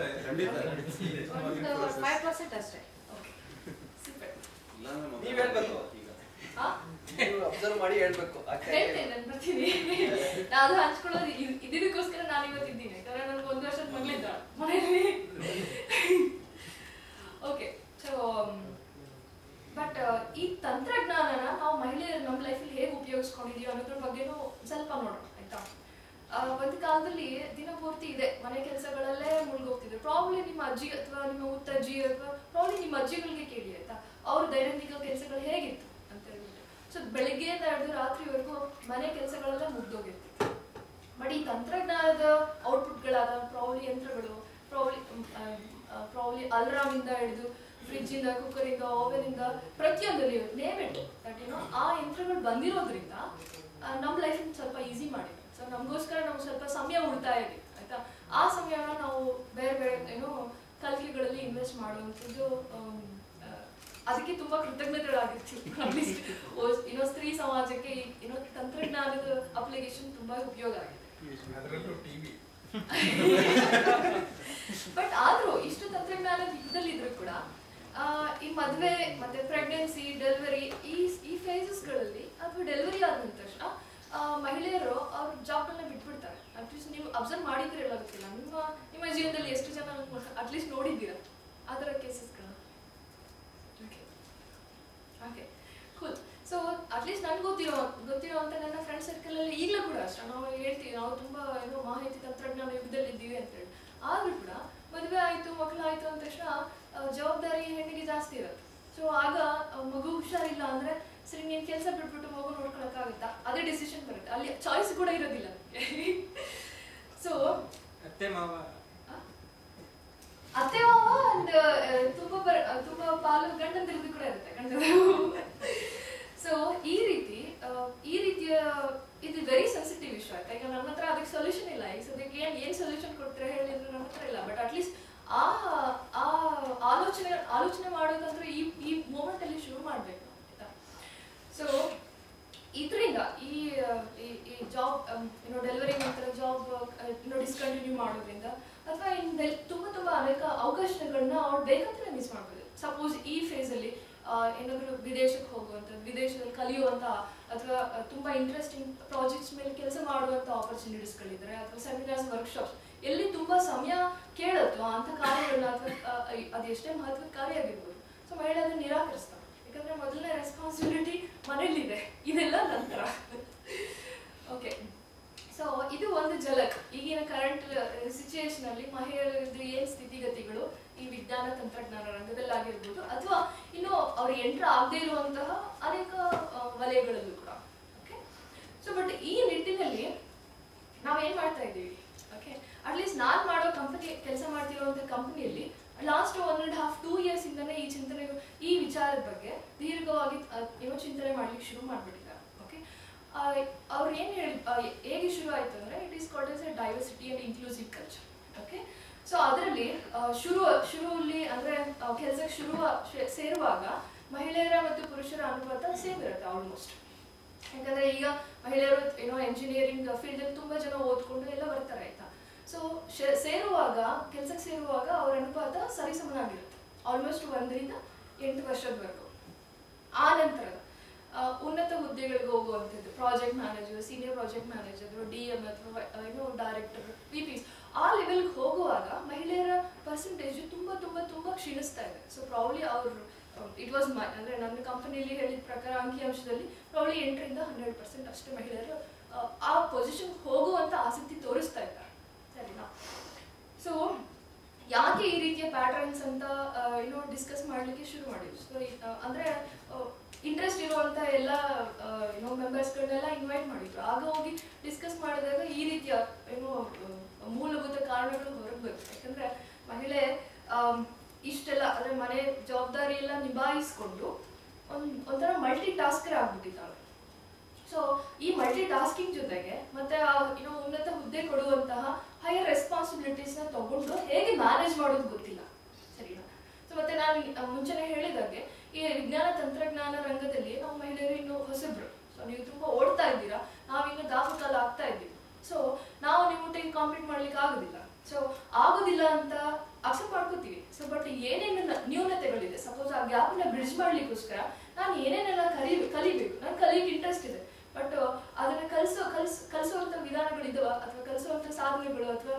ಒಂದು ಫೈವ್ ಪರ್ಸೆಂಟ್ ಅಷ್ಟೇ ಓಕೆ ಸೂಪರ್ ನೀವ್ ಹೇಳ್ಬೇಕು ಹಾ ನೀವು ಅಬ್ಸರ್ವ್ ಮಾಡಿ ಹೇಳ್ಬೇಕು ಹೇಳ್ತೇನೆ ನಾನು ಬರ್ತೀನಿ ನಾನು ಅದು ಹಂಚ್ಕೊಳ್ಳೋದು ಇದ್- ಇದ್ದಿದ್ದಕ್ಕೋಸ್ಕರ ನಾನು ಇವತ್ತಿದ್ದೀನಿ ಯಾಕಂದ್ರೆ ನನಗೆ ಒಂದು ವರ್ಷದ ಮಗಳಿದ್ದ ಮನೆಯಲ್ಲಿ ಓಕೆ ಸೊ ಬಟ್ ಈ ತಂತ್ರಜ್ಞಾನನ ನಾವು ಮಹಿಳೆಯರು ನಮ್ಮ ಲೈಫಲ್ಲಿ ಹೇಗೆ ಉಪಯೋಗಿಸ್ಕೊಂಡಿದೀವಿ ಅನ್ನೋದ್ರ ಬಗ್ಗೆನೂ ಸ್ವಲ್ಪ ನೋಡೋಣ ಆಯ್ತಾ ಆ, ಒಂದು ಕಾಲದಲ್ಲಿ ದಿನಪೂರ್ತಿ ಇದೆ ಮನೆ ಕೆಲಸಗಳಲ್ಲೇ ಮುಳುಗೋಗ್ತಿದ್ರು ಪ್ರಾಬ್ಲಿ ನಿಮ್ಮ ಅಜ್ಜಿ ಅಥವಾ ನಿಮ್ಮ ಮುತ್ತಜ್ಜಿ ಅಥವಾ ಪ್ರಾಬ್ಲಿ ನಿಮ್ಮ ಅಜ್ಜಿಗಳಿಗೆ ಕೇಳಿ ಆಯ್ತಾ ಅವ್ರ ದೈನಂದಿನ ಕೆಲಸಗಳು ಹೇಗಿತ್ತು ಅಂತ ಹೇಳ್ಬಿಟ್ಟು ಸೊ ಬೆಳಿಗ್ಗೆಯಿಂದ ಹಿಡಿದು ರಾತ್ರಿವರೆಗೂ ಮನೆ ಕೆಲಸಗಳೆಲ್ಲ ಮುಗ್ದೋಗಿರ್ತಿತ್ತು ಬಟ್ ಈ ತಂತ್ರಜ್ಞಾನದ ಔಟ್ಪುಟ್ಗಳಾದ ಪ್ರಾಬ್ಲಿ ಯಂತ್ರಗಳು ಪ್ರಾಬ್ಲಿ ಪ್ರಾಬ್ಲಿ ಅಲ್ರಾಮ್ ಇಂದ ಹಿಡಿದು ಫ್ರಿಜ್ ಇಂದ ಕುಕ್ಕರ್ ಇಂದ ಓವೆನ್ ಇಂದ ಪ್ರತಿಯೊಂದರಲ್ಲಿ ನೇಮ್ ಇಟ್ ದಟ್ ಏನೋ ಆ ಯಂತ್ರಗಳು ಬಂದಿರೋದ್ರಿಂದ ಆ, ನಮ್ಮ ಲೈಫ್ ಸ್ವಲ್ಪ ಈಸಿ ಮಾಡಿದೆ ಸೊ ನಮಗೋಸ್ಕರ ನಮ್ಗೆ ಸ್ವಲ್ಪ ಸಮಯ ಉಳಿತಾಯ ಇದೆ ಆಯ್ತಾ ಆ ಸಮಯನ ನಾವು ಬೇರೆ ಬೇರೆ ಏನೋ ಕಲಿಕೆಗಳಲ್ಲಿ ಇನ್ವೆಸ್ಟ್ ಮಾಡುವಂಥದ್ದು ಆಮ್, ಆ, ಅದಕ್ಕೆ ತುಂಬಾ ಕೃತಜ್ಞತೆಗಳಾಗಿರ್ತೀವಿ ಅಟ್ಲೀಸ್ಟ್ ಏನೋ ಸ್ತ್ರೀ ಸಮಾಜಕ್ಕೆ ಈ ಏನೋ ತಂತ್ರಜ್ಞಾನದ ಅಪ್ಲಿಕೇಶನ್ ತುಂಬಾ ಉಪಯೋಗ ಆಗಿದೆ ಅದರಲ್ಲೂ ಟಿವಿ ಬಟ್ ಆದ್ರೂ ಇಷ್ಟು ತಂತ್ರಜ್ಞಾನದ ಯುಗದಲ್ಲಿದ್ರು ಕೂಡ ಆ, ಈ ಮದುವೆ ಮತ್ತೆ ಪ್ರೆಗ್ನೆನ್ಸಿ ಡೆಲಿವರಿ ಈ ಈ ಫೇಸಸ್ಗಳಲ್ಲಿ ಅಥವಾ ಡೆಲಿವರಿ ಆದ ತಕ್ಷಣ ಆ, ಮಹಿಳೆಯರು ಅವ್ರ ಜಾಬ್ಗಳನ್ನ ಬಿಟ್ಬಿಡ್ತಾರೆ ಅಟ್ಲೀಸ್ಟ್ ನೀವು ಅಬ್ಸರ್ವ್ ಮಾಡಿದ್ರಿಲ್ಲ ಗೊತ್ತಿಲ್ಲ ನಿಮ್ಮ ನಿಮ್ಮ ಜೀವನದಲ್ಲಿ ಎಷ್ಟು ಜನ ಅಟ್ಲೀಸ್ಟ್ ನೋಡಿದ್ದೀರಾ ಆ ಥರ ಕೇಸಸ್ಗಳನ್ನ okay okay cool so at least ನನ್ಗೆ ಗೊತ್ತಿರೋ ಗೊತ್ತಿರೋ ಅಂತ ನನ್ನ ಫ್ರೆಂಡ್ ಸರ್ಕಲ್ ಅಲ್ಲಿ ಈಗಲೂ ಕೂಡ ಅಷ್ಟೇ ನಾವು ಹೇಳ್ತೀವಿ ನಾವು ತುಂಬಾ ಏನೋ ಮಾಹಿತಿ ತಂತ್ರಜ್ಞಾನ ಯುಗದಲ್ಲಿ ಇದ್ದೀವಿ ಅಂತ ಹೇಳಿ ಆದ್ರೂ ಕೂಡ ಮದುವೆ ಆಯ್ತು ಮಕ್ಕಳು ಆಯ್ತು ಅಂದ ತಕ್ಷಣ ಆ, ಜವಾಬ್ದಾರಿ ಹೆಣ್ಣಿಗೆ ಜಾಸ್ತಿ ಇರುತ್ತೆ ಸೊ ಆಗ ಆ, ಮಗು ಹುಷಾರಿಲ್ಲ ಅಂದ್ರೆ ಸರಿ ನೀನ್ ಕೆಲಸ ಬಿಟ್ಬಿಟ್ಟು ಮಗು ನೋಡ್ಕೊಳಕ್ಕಾಗುತ್ತಾ ಅದೇ ಡಿಸಿಷನ್ ಬರುತ್ತೆ ಅಲ್ಲಿ ಚಾಯ್ಸ್ ಕೂಡ ಇರೋದಿಲ್ಲ ಸೊ ಅತ್ತೆ ಮಾವ ಅತ್ತೆ ಮಾವ ಅಂಡ್ ತುಂಬಾ ಬರ ಆ, ತುಂಬಾ ಪಾಲು ಗಂಡಂದಿರದು ಕೂಡ ಇರುತ್ತೆ ಗಂಡನ ಸೊ ಈ ರೀತಿ ಆ, ಈ ರೀತಿಯ ಇದು ವೆರಿ ಸೆನ್ಸಿಟಿವ್ ಇಶ್ಯೂ ಆಯ್ತಾ ಈಗ ನನ್ನ ಹತ್ರ ಅದಕ್ಕೆ ಸೊಲ್ಯೂಷನ್ ಇಲ್ಲ ಈಗ ಸದ್ಯಕ್ಕೆ ಏನ್ ಏನ್ ಸೊಲ್ಯೂಷನ್ ಕೊಡ್ತೀರಾ ಹೇಳಿ ಅಂದ್ರೆ ನನ್ನ ಹತ್ರ ಇಲ್ಲ ಬಟ್ ಅಟ್ಲೀಸ್ಟ್ ಆ ಆ ಆಲೋಚನೆ ಆಲೋಚನೆ ಮಾಡೋದಂದ್ರೆ ಈ ಈ ಮೂಮೆಂಟ್ ಅಲ್ಲಿ ಶುರು ಮಾಡ್ಬೇಕು ಆಯ್ತಾ ಸೊ ಇದರಿಂದ ಈ ಆ, ಈ- ಈ ಜಾಬ್ ಏನೋ ಡೆಲಿವರಿ ನಂತರ ಜಾಬ್ ಏನೋ ಡಿಸ್ಕಂಟಿನ್ಯೂ ಮಾಡೋದ್ರಿಂದ ಅಥವಾ ಇನ್ ಬೆಲ್ ತುಂಬ ತುಂಬ ಅನೇಕ ಅವಕಾಶಗಳನ್ನ ಅವ್ರು ಬೇಕಂತಲೇ ಮಿಸ್ ಮಾಡ್ಬೋದು ಸಪೋಸ್ ಈ ಫೇಸಲ್ಲಿ ಏನಾದರೂ ವಿದೇಶಕ್ಕೆ ಹೋಗುವಂಥದ್ದು ವಿದೇಶದಲ್ಲಿ ಕಲಿಯುವಂಥ ಅಥವಾ ಆ, ತುಂಬಾ ಇಂಟ್ರೆಸ್ಟಿಂಗ್ ಪ್ರಾಜೆಕ್ಟ್ಸ್ ಮೇಲೆ ಕೆಲಸ ಮಾಡುವಂಥ ಆಪರ್ಚುನಿಟೀಸ್ಗಳಿದ್ರೆ ಅಥವಾ ಸೆಮಿನಾರ್ಸ್ ವರ್ಕ್ಶಾಪ್ಸ್ ಎಲ್ಲಿ ತುಂಬಾ ಸಮಯ ಕೇಳುತ್ತೋ ಅಂಥ ಕಾರ್ಯಗಳನ್ನ ಅಥವಾ ಆ, ಅದೆಷ್ಟೇ ಮಹತ್ವದ ಕಾರ್ಯ ಆಗಿರ್ಬೋದು ಸೊ ಮಹಿಳೆ ಅದನ್ನ ನಿರಾಕರಿಸ್ತಾರೆ ಯಾಕಂದ್ರೆ ಮೊದಲನೇ ರೆಸ್ಪಾನ್ಸಿಬಿಲಿಟಿ ಮನೇಲಿದೆ ಇದೆಲ್ಲ ನಂತರ ಓಕೆ ಸೊ ಇದು ಒಂದು ಝಲಕ್ ಈಗಿನ ಕರೆಂಟ್ ಸಿಚುಯೇಷನ್ ಅಲ್ಲಿ ಮಹಿಳೆಯರದ್ದು ಏನ್ ಸ್ಥಿತಿಗತಿಗಳು ಈ ವಿಜ್ಞಾನ ತಂತ್ರಜ್ಞಾನ ರಂಗದಲ್ಲಾಗಿರ್ಬೋದು ಅಥವಾ ಇನ್ನು ಅವ್ರು ಎಂಟ್ರ್ ಆಗದೆ ಇರುವಂತಹ ಅನೇಕ ಆ, ವಲಯಗಳಲ್ಲೂ ಕೂಡ ಓಕೆ ಸೊ ಬಟ್ ಈ ನಿಟ್ಟಿನಲ್ಲಿ ನಾವೇನ್ ಮಾಡ್ತಾ ಇದ್ದೀವಿ ಓಕೆ ಅಟ್ಲೀಸ್ಟ್ ನಾನು ಮಾಡೋ ಕಂಪನಿ ಕೆಲಸ ಮಾಡ್ತಿರುವಂಥ ಕಂಪನಿಯಲ್ಲಿ last one and half two years ಇಂದನೇ ಈ ಚಿಂತನೆ ಈ ವಿಚಾರದ ಬಗ್ಗೆ ದೀರ್ಘವಾಗಿ ಆ, ಏನೋ ಚಿಂತನೆ ಮಾಡ್ಲಿಕ್ಕೆ ಶುರು ಮಾಡ್ಬಿಟ್ಟಿದ್ದಾರೆ ಓಕೆ ಅವ್ರು ಏನು ಹೇಳಿ ಆ, ಹೇಗೆ ಶುರು ಆಯ್ತು ಅಂದ್ರೆ it is called as a diversity and inclusive culture okay so ಅದರಲ್ಲಿ ಶುರು ಶುರುವಲ್ಲಿ ಅಂದ್ರೆ ಕೆಲಸಕ್ಕೆ ಶುರು ಸೇರುವಾಗ ಮಹಿಳೆಯರ ಮತ್ತು ಪುರುಷರ ಅನುಪಾತ ಸೇಮ್ ಇರುತ್ತೆ ಆಲ್ಮೋಸ್ಟ್ ಯಾಕಂದ್ರೆ ಈಗ ಮಹಿಳೆಯರು ಏನೋ ಎಂಜಿನಿಯರಿಂಗ್ ಫೀಲ್ಡ್ ಅಲ್ಲಿ ತುಂಬಾ ಜನ ಓದ್ಕೊಂಡು ಎಲ್ಲ ಬರ್ತಾರೆ ಆಯ್ತಾ ಸೊ ಸೇರುವಾಗ ಕೆಲ್ಸಕ್ಕೆ ಸೇರುವಾಗ ಅವ್ರ ಅನುಪಾತ ಸರಿಸಮನಾಗಿರುತ್ತೆ ಆಲ್ಮೋಸ್ಟ್ ಒಂದರಿಂದ ಎಂಟು ವರ್ಷದವರೆಗೂ ಆ ನಂತರ ಆ, ಉನ್ನತ ಹುದ್ದೆಗಳಿಗೆ ಹೋಗುವಂಥದ್ದು project manager senior project manager D M ಅಥವಾ ಏನೋ ಡೈರೆಕ್ಟರ್ ವಿ ಪಿ ಆ ಲೆವೆಲ್ಗೆ ಹೋಗುವಾಗ ಮಹಿಳೆಯರ ಪರ್ಸೆಂಟೇಜ್ ತುಂಬಾ ತುಂಬಾ ತುಂಬಾ ಕ್ಷೀಣಿಸ್ತಾ ಇದೆ ಸೊ ಪ್ರಾಬ್ಲಿ ಅವರು ಇಟ್ ವಾಸ್ ಮೈ ಅಂದ್ರೆ ನನ್ನ ಕಂಪನಿಯಲ್ಲಿ ಹೇಳಿದ ಪ್ರಕಾರ ಅಂಕಿಅಂಶದಲ್ಲಿ ಪ್ರಾಬ್ಲಿ ಎಂಟರಿಂದ ಹನ್ನೆರಡು ಪರ್ಸೆಂಟ್ ಅಷ್ಟೇ ಮಹಿಳೆಯರು ಆ, ಆ ಪೊಸಿಷನ್ ಹೋಗುವಂತ ಆಸಕ್ತಿ ತೋರಿಸ್ತಾ ಇದ್ದಾರೆ ಸರಿನಾ ಸೊ ಯಾಕೆ ಈ ರೀತಿಯ ಪ್ಯಾಟರ್ನ್ಸ್ ಅಂತ ಆ, ಏನೋ ಡಿಸ್ಕಸ್ ಮಾಡಲಿಕ್ಕೆ ಶುರು ಮಾಡಿದ್ವಿ ಸೊ ಅಂದರೆ ಇಂಟ್ರೆಸ್ಟ್ ಇರುವಂಥ ಎಲ್ಲ ಏನೋ ಮೆಂಬರ್ಸ್ಗಳನ್ನೆಲ್ಲ ಇನ್ವೈಟ್ ಮಾಡಿದ್ರು ಆಗ ಹೋಗಿ ಡಿಸ್ಕಸ್ ಮಾಡಿದಾಗ ಈ ರೀತಿಯ ಏನೋ ಆ, ಮೂಲಭೂತ ಕಾರಣಗಳು ಹೊರಗೆ ಬರುತ್ತೆ ಯಾಕಂದರೆ ಮಹಿಳೆ ಆಮ್, ಇಷ್ಟೆಲ್ಲ ಅಂದರೆ ಮನೆ ಜವಾಬ್ದಾರಿ ಎಲ್ಲ ನಿಭಾಯಿಸ್ಕೊಂಡು ಒಂದು ಒಂಥರ ಮಲ್ಟಿ ಟಾಸ್ಕರ್ ಆಗ್ಬಿಟ್ಟಿದ್ದಾಳೆ ಸೊ ಈ ಮಲ್ಟಿ ಟಾಸ್ಕಿಂಗ್ ಜೊತೆಗೆ ಮತ್ತೆ ಆ ಏನೋ ಉನ್ನತ ಹುದ್ದೆ ಕೊಡುವಂತಹ ಹೈಯರ್ ರೆಸ್ಪಾನ್ಸಿಬಿಲಿಟೀಸ್ ನ ತಗೊಂಡು ಹೇಗೆ ಮ್ಯಾನೇಜ್ ಮಾಡೋದು ಗೊತ್ತಿಲ್ಲ ಸರಿನಾ ಸೊ ಮತ್ತೆ ನಾನು ಆ, ಮುಂಚೆನೆ ಹೇಳಿದಾಗೆ ಈ ವಿಜ್ಞಾನ ತಂತ್ರಜ್ಞಾನ ರಂಗದಲ್ಲಿ ನಾವು ಮಹಿಳೆಯರು ಇನ್ನು ಹೊಸಬ್ರು ಸೊ ನೀವು ತುಂಬಾ ಓಡ್ತಾ ಇದ್ದೀರಾ ನಾವಿನ್ನು ದಾಪಕಾಲ ಆಗ್ತಾ ಇದ್ದೀವಿ ಸೊ ನಾವು ನಿಮ್ಮೊಟ್ಟಿಗೆ ಕಾಂಪೀಟ್ ಮಾಡ್ಲಿಕ್ಕೆ ಆಗುದಿಲ್ಲ ಸೊ ಆಗುದಿಲ್ಲ ಅಂತ ಅಕ್ಸೆಪ್ಟ್ ಮಾಡ್ಕೋತೀವಿ ಸೊ ಬಟ್ ಏನೇನು ನ- ನ್ಯೂನತೆಗಳಿದೆ ಸಪೋಸ್ ಆ ಗ್ಯಾಪ್ನ ಬ್ರಿಡ್ಜ್ ಮಾಡ್ಲಿಕ್ಕೋಸ್ಕರ ನಾನು ಏನೇನೆಲ್ಲ ಕಲಿ ಕಲಿಬೇಕು ನಾನು ಕಲಿಯಕ್ಕೆ ಇಂಟ್ರೆಸ್ಟ್ ಇದೆ ಬಟ್ ಅದನ್ನ ಕಲಿಸೋ ಕಲಿಸ್ ಕಲಿಸುವಂತ ವಿಧಾನಗಳಿದಾವ ಅಥವಾ ಕಲಿಸುವಂತ ಸಾಧನೆಗಳು ಅಥವಾ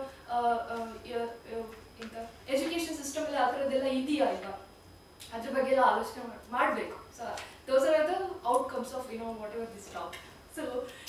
ಎಂತ ಎಜುಕೇಶನ್ ಸಿಸ್ಟಮ್ ಎಲ್ಲ ಆ ಥರದ್ದೆಲ್ಲ ಇದೆಯಾ ಈಗ ಅದ್ರ ಬಗ್ಗೆ ಎಲ್ಲ ಆಲೋಚನೆ ಮಾಡ್- ಮಾಡ್ಬೇಕು so those are the outcomes of you know whatever this top so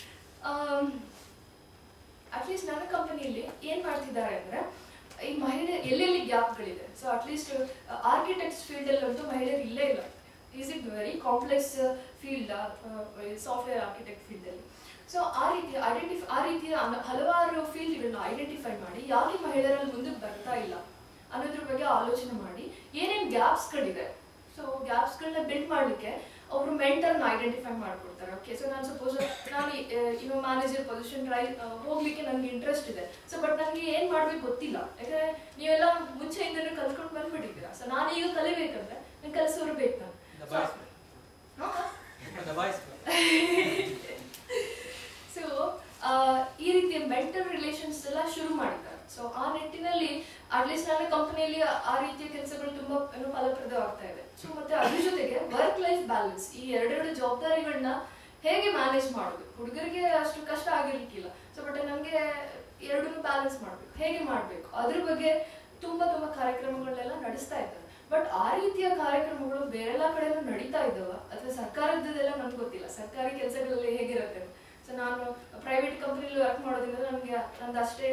at least ನನ್ನ ಕಂಪನಿಯಲ್ಲಿ ಏನ್ ಮಾಡ್ತಿದ್ದಾರೆ ಅಂದ್ರೆ ಈ ಮಹಿಳೆ ಎಲ್ಲೆಲ್ಲಿ ಗ್ಯಾಪ್ಗಳಿದೆ ಸೊ ಅಟ್ಲೀಸ್ಟ್ ಆರ್ಕಿಟೆಕ್ಟ್ಸ್ ಫೀಲ್ಡ್ ಅಲ್ಲಿ ಅಂತೂ ಮಹಿಳೆಯರು ಇಲ್ಲೇ ಇಲ್ಲ is it very complex field software architect field ಅಲ್ಲಿ ಸೊ ಆ ರೀತಿ ಐಡೆಂಟಿಫೈ ಆ ರೀತಿಯ ಅನ- ಹಲವಾರು ಫೀಲ್ಡ್ಗಳನ್ನ ಐಡೆಂಟಿಫೈ ಮಾಡಿ ಯಾಕೆ ಮಹಿಳೆಯರಲ್ಲಿ ಮುಂದಕ್ಕೆ ಬರ್ತಾ ಇಲ್ಲ ಅನ್ನೋದ್ರ ಬಗ್ಗೆ ಆಲೋಚನೆ ಮಾಡಿ ಏನೇನು ಗ್ಯಾಪ್ಸ್ಗಳಿದೆ ಸೊ ಗ್ಯಾಪ್ಸ್ಗಳನ್ನ ಬಿಲ್ಡ್ ಮಾಡಲಿಕ್ಕೆ ಅವರು ಮೆಂಟರ್ನ ಐಡೆಂಟಿಫೈ ಮಾಡ್ಕೊಡ್ತಾರೆ ಓಕೆ ಸೊ ನಾನು ಸಪೋಸ್ ನಾನು ಇನ್ನೋ ಮ್ಯಾನೇಜರ್ ಪೊಸಿಷನ್ ರೈ ಹೋಗ್ಲಿಕ್ಕೆ ನನಗೆ ಇಂಟ್ರೆಸ್ಟ್ ಇದೆ ಸೊ ಬಟ್ ನನಗೆ ಏನು ಮಾಡ್ಬೇಕು ಗೊತ್ತಿಲ್ಲ ಯಾಕಂದ್ರೆ ನೀವೆಲ್ಲ ಮುಂಚೆಯಿಂದನೂ ಕಲ್ತ್ಕೊಂಡು ಬಂದ್ಬಿಟ್ಟಿದ್ದೀರಾ ಸೊ ನಾನು ಈಗ ಕಲಿಬೇಕಂದ್ರೆ ನಂಗೆ ಕಲಿಸೋರು ಬೇಕು ನಾನು ಸೊ ಈ ರೀತಿಯ ಮೆಂಟಲ್ ರಿಲೇಷನ್ಸ್ ಎಲ್ಲ ಶುರು ಮಾಡಿದ್ದಾರೆ ಸೊ ಆ ನಿಟ್ಟಿನಲ್ಲಿ ಅಟ್ಲೀಸ್ಟ್ ನನ್ನ ಕಂಪನಿಯಲ್ಲಿ ಆ ರೀತಿಯ ಕೆಲಸಗಳು ತುಂಬಾ ಏನೋ ಫಲಪ್ರದವಾಗ್ತಾ ಇದೆ ಸೊ ಮತ್ತೆ ಅದ್ರ ಜೊತೆಗೆ ವರ್ಕ್ ಲೈಫ್ ಬ್ಯಾಲೆನ್ಸ್ ಈ ಎರಡೆರಡು ಜವಾಬ್ದಾರಿಗಳನ್ನ ಹೇಗೆ ಮ್ಯಾನೇಜ್ ಮಾಡೋದು ಹುಡುಗರಿಗೆ ಅಷ್ಟು ಕಷ್ಟ ಆಗಿರ್ಲಿಕ್ಕಿಲ್ಲ ಸೊ ಬಟ್ ನಮಗೆ ಎರಡನ್ನೂ ಬ್ಯಾಲೆನ್ಸ್ ಮಾಡ್ಬೇಕು ಹೇಗೆ ಮಾಡ್ಬೇಕು ಅದ್ರ ಬಗ್ಗೆ ತುಂಬಾ ತುಂಬಾ ಕಾರ್ಯಕ್ರಮಗಳನ್ನೆಲ್ಲ ನಡೆಸ್ತಾ ಇದ್ದಾರೆ ಬಟ್ ಆ ರೀತಿಯ ಕಾರ್ಯಕ್ರಮಗಳು ಬೇರೆಲ್ಲ ಕಡೆನೂ ನಡೀತಾ ಇದ್ದಾವ ಅಥವಾ ಸರ್ಕಾರದ್ದೆಲ್ಲ ನನ್ಗೆ ಗೊತ್ತಿಲ್ಲ ಸರ್ಕಾರಿ ಕೆಲಸಗಳಲ್ಲಿ ಹೇಗಿರುತ್ತೆ ಸೊ ನಾನು ಪ್ರೈವೇಟ್ ಕಂಪ್ನಿಲಿ ವರ್ಕ್ ಮಾಡೋದ್ರಿಂದ ನನಗೆ ನಂದು ಅಷ್ಟೇ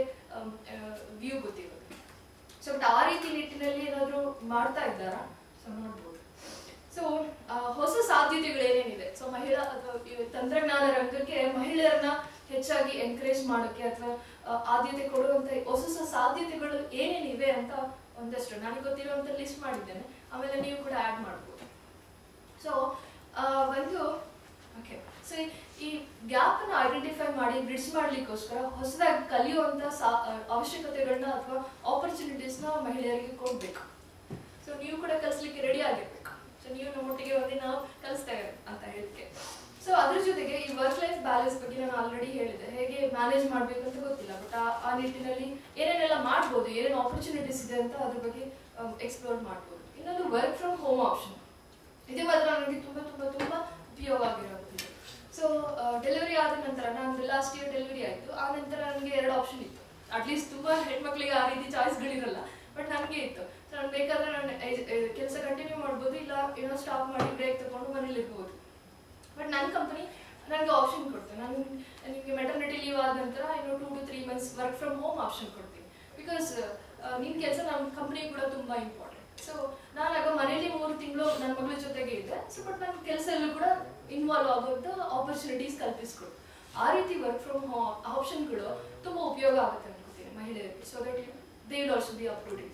ವ್ಯೂ ಗೊತ್ತಿರುತ್ತೆ ಸೊ ಬಟ್ ಆ ರೀತಿ ನಿಟ್ಟಿನಲ್ಲಿ ಏನಾದರೂ ಮಾಡ್ತಾ ಇದ್ದಾರಾ ಸೊ ನೋಡ್ಬೋದು ಸೊ ಹೊಸ ಸಾಧ್ಯತೆಗಳು ಏನೇನಿದೆ ಸೊ ಮಹಿಳಾ ಅಥವಾ ಈ ತಂತ್ರಜ್ಞಾನ ರಂಗಕ್ಕೆ ಮಹಿಳೆಯರನ್ನ ಹೆಚ್ಚಾಗಿ ಎನ್ಕರೇಜ್ ಮಾಡೋಕ್ಕೆ ಅಥವಾ ಆದ್ಯತೆ ಕೊಡುವಂತ ಹೊಸ ಹೊಸ ಸಾಧ್ಯತೆಗಳು ಏನೇನಿವೆ ಅಂತ ಒಂದಷ್ಟು ನನಗೆ ಗೊತ್ತಿರುವಂತ ಲಿಸ್ಟ್ ಮಾಡಿದ್ದೇನೆ ಆಮೇಲೆ ನೀವು ಕೂಡ ಆ್ಯಡ್ ಮಾಡ್ಬೋದು ಸೊ ಒಂದು ಓಕೆ ಸೊ ಈ ಗ್ಯಾಪ್ ಅನ್ನು ಐಡೆಂಟಿಫೈ ಮಾಡಿ ಬ್ರಿಡ್ಜ್ ಮಾಡ್ಲಿಕ್ಕೋಸ್ಕರ ಹೊಸದಾಗಿ ಕಲಿಯುವಂತ ಸಾ- ಆ, ಅವಶ್ಯಕತೆಗಳನ್ನ ಅಥವಾ ಆಪರ್ಚುನಿಟೀಸ್ನ ಮಹಿಳೆಯರಿಗೆ ಕೊಡ್ಬೇಕು ಸೊ ನೀವು ಕೂಡ ಕಲಿಸ್ಲಿಕ್ಕೆ ರೆಡಿ ಆಗಿರ್ಬೇಕು ಸೊ ನೀವು ನಮ್ಮೊಟ್ಟಿಗೆ ಒಂದೇ ನಾವು ಕಲಿಸ್ತೇವೆ ಅಂತ ಹೇಳಿಕೆ ಸೊ ಅದ್ರ ಜೊತೆಗೆ ಈ ವರ್ಕ್ ಲೈಫ್ ಬ್ಯಾಲೆನ್ಸ್ ಬಗ್ಗೆ ನಾನು ಆಲ್ರೆಡಿ ಹೇಳಿದೆ ಹೇಗೆ ಮ್ಯಾನೇಜ್ ಮಾಡ್ಬೇಕು ಅಂತ ಗೊತ್ತಿಲ್ಲ ಬಟ್ ಆ ನಿಟ್ಟಿನಲ್ಲಿ ಏನೇನೆಲ್ಲ ಮಾಡ್ಬೋದು ಏನೇನು ಆಪರ್ಚುನಿಟೀಸ್ ಇದೆ ಅಂತ ಅದ್ರ ಬಗ್ಗೆ ಎಕ್ಸ್ಪ್ಲೋರ್ ಮಾಡ್ಬೋದು ಇನ್ನೊಂದು ವರ್ಕ್ ಫ್ರಮ್ ಹೋಮ್ ಆಪ್ಷನ್ ಇದು ಮಾತ್ರ ನನಗೆ ತುಂಬಾ ತುಂಬಾ ತುಂಬಾ ಉಪಯೋಗ ಆಗಿರೋದು ಸೊ ಡೆಲಿವರಿ ಆದ ನಂತರ ನಾನು ಲಾಸ್ಟ್ ಇಯರ್ ಡೆಲಿವರಿ ಆಯಿತು ಆ ನಂತರ ನನಗೆ ಎರಡು ಆಪ್ಷನ್ ಇತ್ತು ಅಟ್ಲೀಸ್ಟ್ ತುಂಬಾ ಹೆಣ್ಮಕ್ಳಿಗೆ ಆ ರೀತಿ ಚಾಯ್ಸ್ಗಳಿರಲ್ಲ ಬಟ್ ನನಗೆ ಇತ್ತು ಸೊ ನಾನು ಬೇಕಾದ್ರೆ ನಾನು ಕೆಲಸ ಕಂಟಿನ್ಯೂ ಮಾಡ್ಬೋದು ಇಲ್ಲ ಏನೋ ಸ್ಟಾಪ್ ಮಾಡಿ ಬ್ರೇಕ್ ತಗೊಂಡು ಮನೇಲಿ ಇರ್ಬೋದು ಬಟ್ ನನ್ನ ಕಂಪನಿ ನನಗೆ ಆಪ್ಷನ್ ಕೊಡ್ತು ನಾನು ನಿಮಗೆ ಮೆಟರ್ನಿಟಿ ಲೀವ್ ಆದ ನಂತರ ಇನ್ನು two to three months work from home option ಕೊಡ್ತೀನಿ ಬಿಕಾಸ್ ನಿನ್ನ ಕೆಲಸ ನಮ್ಮ ಕಂಪ್ನಿ ಕೂಡ ತುಂಬ ಇಂಪಾರ್ಟೆಂಟ್ ಸೊ ನಾನು ಆಗ ಮನೇಲಿ ಮೂರು ತಿಂಗಳು ನನ್ನ ಮಗಳ ಜೊತೆಗೆ ಇದ್ದೆ ಸೊ ಬಟ್ ನನ್ನ ಕೆಲಸದಲ್ಲೂ ಕೂಡ ಇನ್ವಾಲ್ವ್ ಆಗುವಂಥ ಆಪರ್ಚುನಿಟೀಸ್ ಕಲ್ಪಿಸ್ಕೊಡು ಆ ರೀತಿ ವರ್ಕ್ ಫ್ರಮ್ ಹೋಮ್ ಆಪ್ಷನ್ಗಳು ತುಂಬ ಉಪಯೋಗ ಆಗುತ್ತೆ ಅನ್ಕೋತೀನಿ ಮಹಿಳೆಯರಿಗೆ so that they will also be approved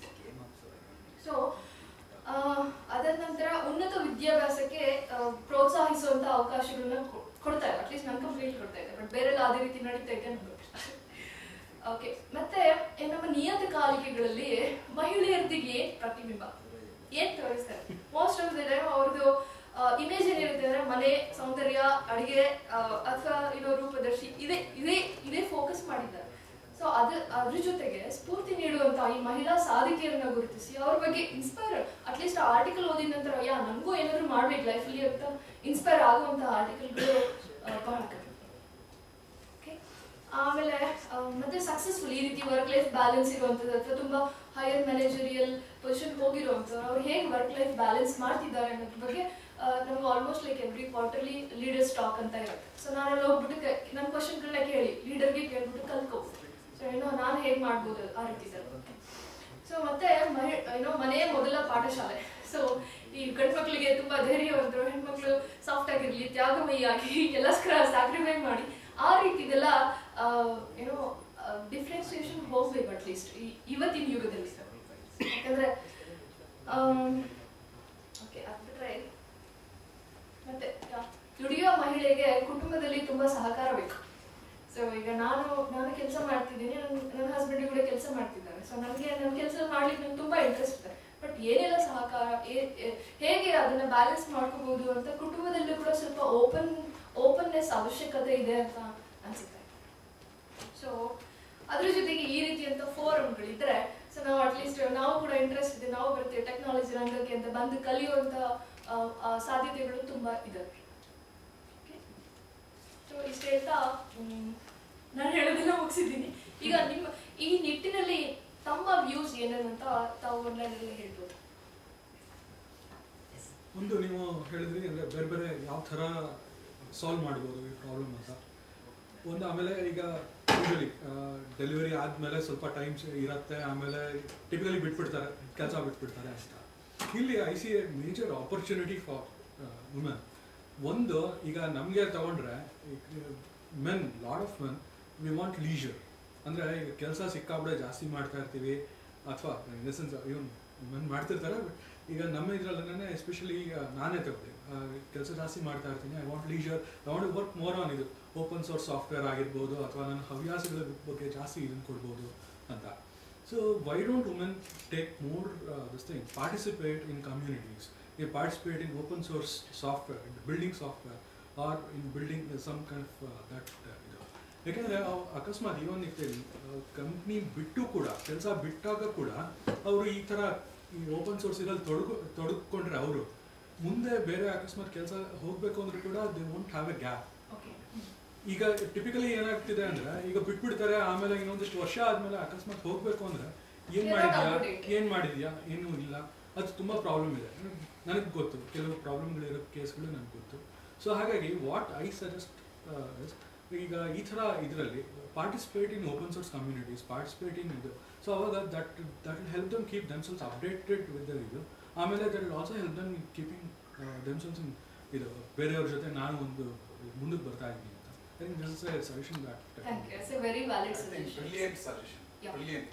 so ಅದಾದ ನಂತರ ಉನ್ನತ ವಿದ್ಯಾಭ್ಯಾಸಕ್ಕೆ ಆ, ಪ್ರೋತ್ಸಾಹಿಸುವಂತ ಅವಕಾಶಗಳನ್ನ ಕೊ- ಕೊಡ್ತಾ ಇದೆ ಅಟ್ಲೀಸ್ಟ್ ನನ್ನ ಕಂಪ್ನಿಯಲ್ಲಿ ಕೊಡ್ತಾ ಇದೆ ಬಟ್ ಬೇರೆಲ್ಲ ಅದೇ ರೀತಿ ನಡೀತಾ ಇದೆ ನಮ್ಗೆ ಓಕೆ ಮತ್ತೆ ಏ, ನಮ್ಮ ನಿಯತಕಾಲಿಕೆಗಳಲ್ಲಿ ಮಹಿಳೆಯರ್ದಿಗೆ ಏನ್ ಪ್ರತಿಬಿಂಬ ಏನ್ ತೋರಿಸ್ತಾರೆ ಮೋಸ್ಟ್ ಆಫ್ ದ ಟೈಮ್ ಅವ್ರದ್ದು ಇಮೇಜ್ ಏನಿರುತ್ತೆ ಅಂದ್ರೆ ಮನೆ ಸೌಂದರ್ಯ ಅಡಿಗೆ ಅಥವಾ ಏನೋ ರೂಪದರ್ಶಿ ಇದೇ ಇದೇ ಇದೇ ಫೋಕಸ್ ಮಾಡಿದ್ದಾರೆ ಸೊ ಅದ ಅದ್ರ ಜೊತೆಗೆ ಸ್ಫೂರ್ತಿ ನೀಡುವಂತ ಈ ಮಹಿಳಾ ಸಾಧಿಕೆಯರನ್ನ ಗುರುತಿಸಿ ಅವ್ರ ಬಗ್ಗೆ ಇನ್ಸ್ಪೈರ್ ಅಟ್ಲೀಸ್ಟ್ ಆರ್ಟಿಕಲ್ ಓದಿದ ನಂತರ ಯಾ ನನಗೂ ಏನಾದ್ರು ಮಾಡ್ಬೇಕು ಲೈಫಲ್ಲಿ ಅಂತ ಇನ್ಸ್ಪೈರ್ ಆಗುವಂತ ಆರ್ಟಿಕಲ್ಗಳು ಬಹಳ ಕಡಿಮೆ Okay? ಆಮೇಲೆ ಆ, ಮತ್ತೆ ಸಕ್ಸಸ್ಫುಲ್ ಈ ರೀತಿ ವರ್ಕ್ ಲೈಫ್ ಬ್ಯಾಲೆನ್ಸ್ ಇರುವಂಥದ್ದು ಅಥವಾ ತುಂಬಾ ಹೈಯರ್ ಮ್ಯಾನೇಜರಿಯಲ್ ಪೊಸಿಷನ್ ಹೋಗಿರುವಂಥವ್ರು ಅವ್ರು ಹೇಗೆ ವರ್ಕ್ ಲೈಫ್ ಬ್ಯಾಲೆನ್ಸ್ ಮಾಡ್ತಿದ್ದಾರೆ ಅನ್ನೋದ್ರ ಬಗ್ಗೆ ಆ, ನಮ್ಗೆ almost like every quarterly leader stack ಅಂತ ಇರುತ್ತೆ ಸೊ ನಾನು ಅಲ್ಲಿ ಹೋಗ್ಬಿಟ್ಟು ಕೆ- ನನ್ನ ಕ್ವಶನ್ಗಳನ್ನ ಕೇಳಿ ಲೀಡರ್ಗೆ ಕೇಳ್ಬಿಟ್ಟು ಕಲ್ತ್ಕೋ ಸೊ ಏನೋ ನಾನು ಹೇಗೆ ಮಾಡ್ಬೋದು ಆ ರೀತಿ ಸರ್ ಸೊ ಮತ್ತೆ ಮಹಿ ಏನೋ ಮನೆಯ ಮೊದಲ ಪಾಠಶಾಲೆ ಸೊ ಈ ಗಂಡು ಮಕ್ಕಳಿಗೆ ತುಂಬಾ ಧೈರ್ಯವಂತರು ಹೆಣ್ಮಕ್ಳು ಸಾಫ್ಟ್ ಆಗಿರ್ಲಿ ತ್ಯಾಗಮಯಿಯಾಗಿ ಎಲ್ಲಸ್ಕರ ಸ್ಯಾಕ್ರಿಫೈ ಮಾಡಿ ಆ ರೀತಿದೆಲ್ಲ ಏನೋ ಡಿಫ್ರೆನ್ಸಿಯೇಷನ್ ಹೋಗ್ಬೇಕು ಅಟ್ಲೀಸ್ಟ್ ಇವತ್ತಿನ ಯುಗದಲ್ಲಿ ಯಾಕಂದ್ರೆ ಓಕೆ ಅದ್ಬಿಟ್ರೆ ಮತ್ತೆ ಯಾ- ದುಡಿಯೋ ಮಹಿಳೆಗೆ ಕುಟುಂಬದಲ್ಲಿ ತುಂಬಾ ಸಹಕಾರ ಬೇಕು ಸೊ ಈಗ ನಾನು ನಾನು ಕೆಲಸ ಮಾಡ್ತಿದ್ದೀನಿ ನನ್ನ ನನ್ನ ಹಸ್ಬೆಂಡ್ ಕೂಡ ಕೆಲಸ ಮಾಡ್ತಿದ್ದಾರೆ ಸೊ ನನಗೆ ನನ್ನ ಕೆಲಸ ಮಾಡ್ಲಿಕ್ಕೆ ನಂಗೆ ತುಂಬಾ ಇಂಟ್ರೆಸ್ಟ್ ಇದೆ ಬಟ್ ಏನೆಲ್ಲ ಸಹಕಾರ ಏ- ಏ- ಹೇಗೆ ಅದನ್ನ ಬ್ಯಾಲೆನ್ಸ್ ಮಾಡ್ಕೋಬಹುದು ಅಂತ ಕುಟುಂಬದಲ್ಲೂ ಕೂಡ ಸ್ವಲ್ಪ ಓಪನ್ ಓಪನ್ನೆಸ್ ಅವಶ್ಯಕತೆ ಇದೆ ಅಂತ ಅನ್ಸುತ್ತೆ ಸೊ ಅದ್ರ ಜೊತೆಗೆ ಈ ರೀತಿಯಂತ ಫೋರಮ್ಗಳಿದ್ರೆ ಸೊ ನಾವು ಅಟ್ಲೀಸ್ಟ್ ನಾವು ಕೂಡ ಇಂಟ್ರೆಸ್ಟ್ ಇದೆ ನಾವು ಬರ್ತೀವಿ ಟೆಕ್ನಾಲಜಿ ರಂಗಕ್ಕೆ ಅಂತ ಬಂದು ಕಲಿಯುವಂತ ಆ, ಆ, ಸಾಧ್ಯತೆಗಳು ತುಂಬಾ ಇದಾವೆ ಸೊ ಇಷ್ಟು ಹೇಳ್ತಾ ಮ್, ನಾನು ಹೇಳೋದೆಲ್ಲ ಮುಗಿಸಿದ್ದೀನಿ ಈಗ ನಿಮ್ಮ ಈ ನಿಟ್ಟಿನಲ್ಲಿ ತಮ್ಮ ವ್ಯೂಸ್ ಏನೇನು ಅಂತ ತಾವು ಆನ್ಲೈನಲ್ಲಿ ಹೇಳ್ಬೋದು ಒಂದು ನೀವು ಹೇಳಿದ್ರಿ ಅಂದರೆ ಬೇರೆ ಬೇರೆ ಯಾವ ಥರ ಸಾಲ್ವ್ ಮಾಡ್ಬೋದು ಈ ಪ್ರಾಬ್ಲಮ್ ಅಂತ ಒಂದು ಆಮೇಲೆ ಈಗ ಯೂಶಲಿ ಡೆಲಿವರಿ ಆದಮೇಲೆ ಸ್ವಲ್ಪ ಟೈಮ್ಸ್ ಇರುತ್ತೆ ಆಮೇಲೆ ಟಿಪಿಕಲಿ ಬಿಟ್ಬಿಡ್ತಾರೆ ಕೆಲಸ ಬಿಟ್ಬಿಡ್ತಾರೆ ಅಂತ ಇಲ್ಲಿ I C A major opportunity for women ಒಂದು ಈಗ ನಮಗೆ ತಗೊಂಡ್ರೆ men lot of men we want leisure ಅಂದರೆ ಈಗ ಕೆಲಸ ಸಿಕ್ಕಾಬಿಡೆ ಜಾಸ್ತಿ ಮಾಡ್ತಾ ಇರ್ತೀವಿ ಅಥವಾ in the sense even men ಮಾಡ್ತಿರ್ತಾರೆ but ಈಗ ನಮ್ಮ ಇದರಲ್ಲೇ ಎಸ್ಪೆಷಲಿ ಈಗ ನಾನೇ ತಗೊಳ್ಳಿ ಕೆಲಸ ಜಾಸ್ತಿ ಮಾಡ್ತಾ ಇರ್ತೀನಿ I want leisure I want work more on ಇದು ಓಪನ್ ಸೋರ್ಸ್ ಸಾಫ್ಟ್ವೇರ್ ಆಗಿರ್ಬೋದು ಅಥವಾ ನನ್ನ ಹವ್ಯಾಸಗಳ ಬಗ್ಗೆ ಜಾಸ್ತಿ ಇದನ್ನು ಕೊಡ್ಬೋದು ಅಂತ so why don't women take more this thing participate in communities they participate in open source software, in building software, or in building uh, some kind of uh, that. Uh, ಇದು. ಯಾಕೆಂದ್ರೆ ಅವ್ ಅಕಸ್ಮಾತ್ ಇವನ್ ಇಫ್ ಕಂಪ್ನಿ ಬಿಟ್ಟು ಕೂಡ ಕೆಲಸ ಬಿಟ್ಟಾಗ ಕೂಡ ಅವರು ಈ ಥರ ಈ ಓಪನ್ ಸೋರ್ಸ್ ಇದ್ರಲ್ಲಿ ತೊಡಗು ತೊಡಗಿಕೊಂಡ್ರೆ ಅವರು ಮುಂದೆ ಬೇರೆ ಅಕಸ್ಮಾತ್ ಕೆಲಸ ಹೋಗಬೇಕು ಅಂದ್ರೂ ಕೂಡ they won't have a gap okay ಈಗ ಟಿಪಿಕಲಿ ಏನಾಗ್ತಿದೆ ಅಂದ್ರೆ ಈಗ ಬಿಟ್ಬಿಡ್ತಾರೆ ಆಮೇಲೆ ಇನ್ನೊಂದಿಷ್ಟು ವರ್ಷ ಆದ್ಮೇಲೆ ಅಕಸ್ಮಾತ್ ಹೋಗ್ಬೇಕು ಅಂದ್ರೆ ಏನ್ Cannot ಮಾಡಿದ್ಯಾ accommodate. ಏನ್ ಮಾಡಿದ್ಯಾ ಏನೂ ಇಲ್ಲ ಅದು ತುಂಬಾ ಪ್ರಾಬ್ಲಮ್ ಇದೆ ನನಗೆ ಗೊತ್ತು ಕೆಲವು ಪ್ರಾಬ್ಲಮ್ಗಳಿರೋ ಕೇಸ್ಗಳು ನನಗೆ ಗೊತ್ತು ಸೊ ಹಾಗಾಗಿ ವಾಟ್ ಐ ಸಜೆಸ್ಟ್ ಈಗ ಈ ಥರ ಇದರಲ್ಲಿ participate in open source communities participate in ಇದು ಸೊ ಅವಾಗ that that will help them keep themselves updated with ಇದು ಆಮೇಲೆ that will also help them keeping themselves in ಇದು ಬೇರೆಯವ್ರ ಜೊತೆ ನಾನು ಒಂದು ಮುಂದಕ್ಕೆ ಬರ್ತಾ ಇದ್ದೀನಿ ಅಂತ I think this is a suggestion that thank you it's a very valid suggestion Brilliant suggestion. Yeah. Brilliant.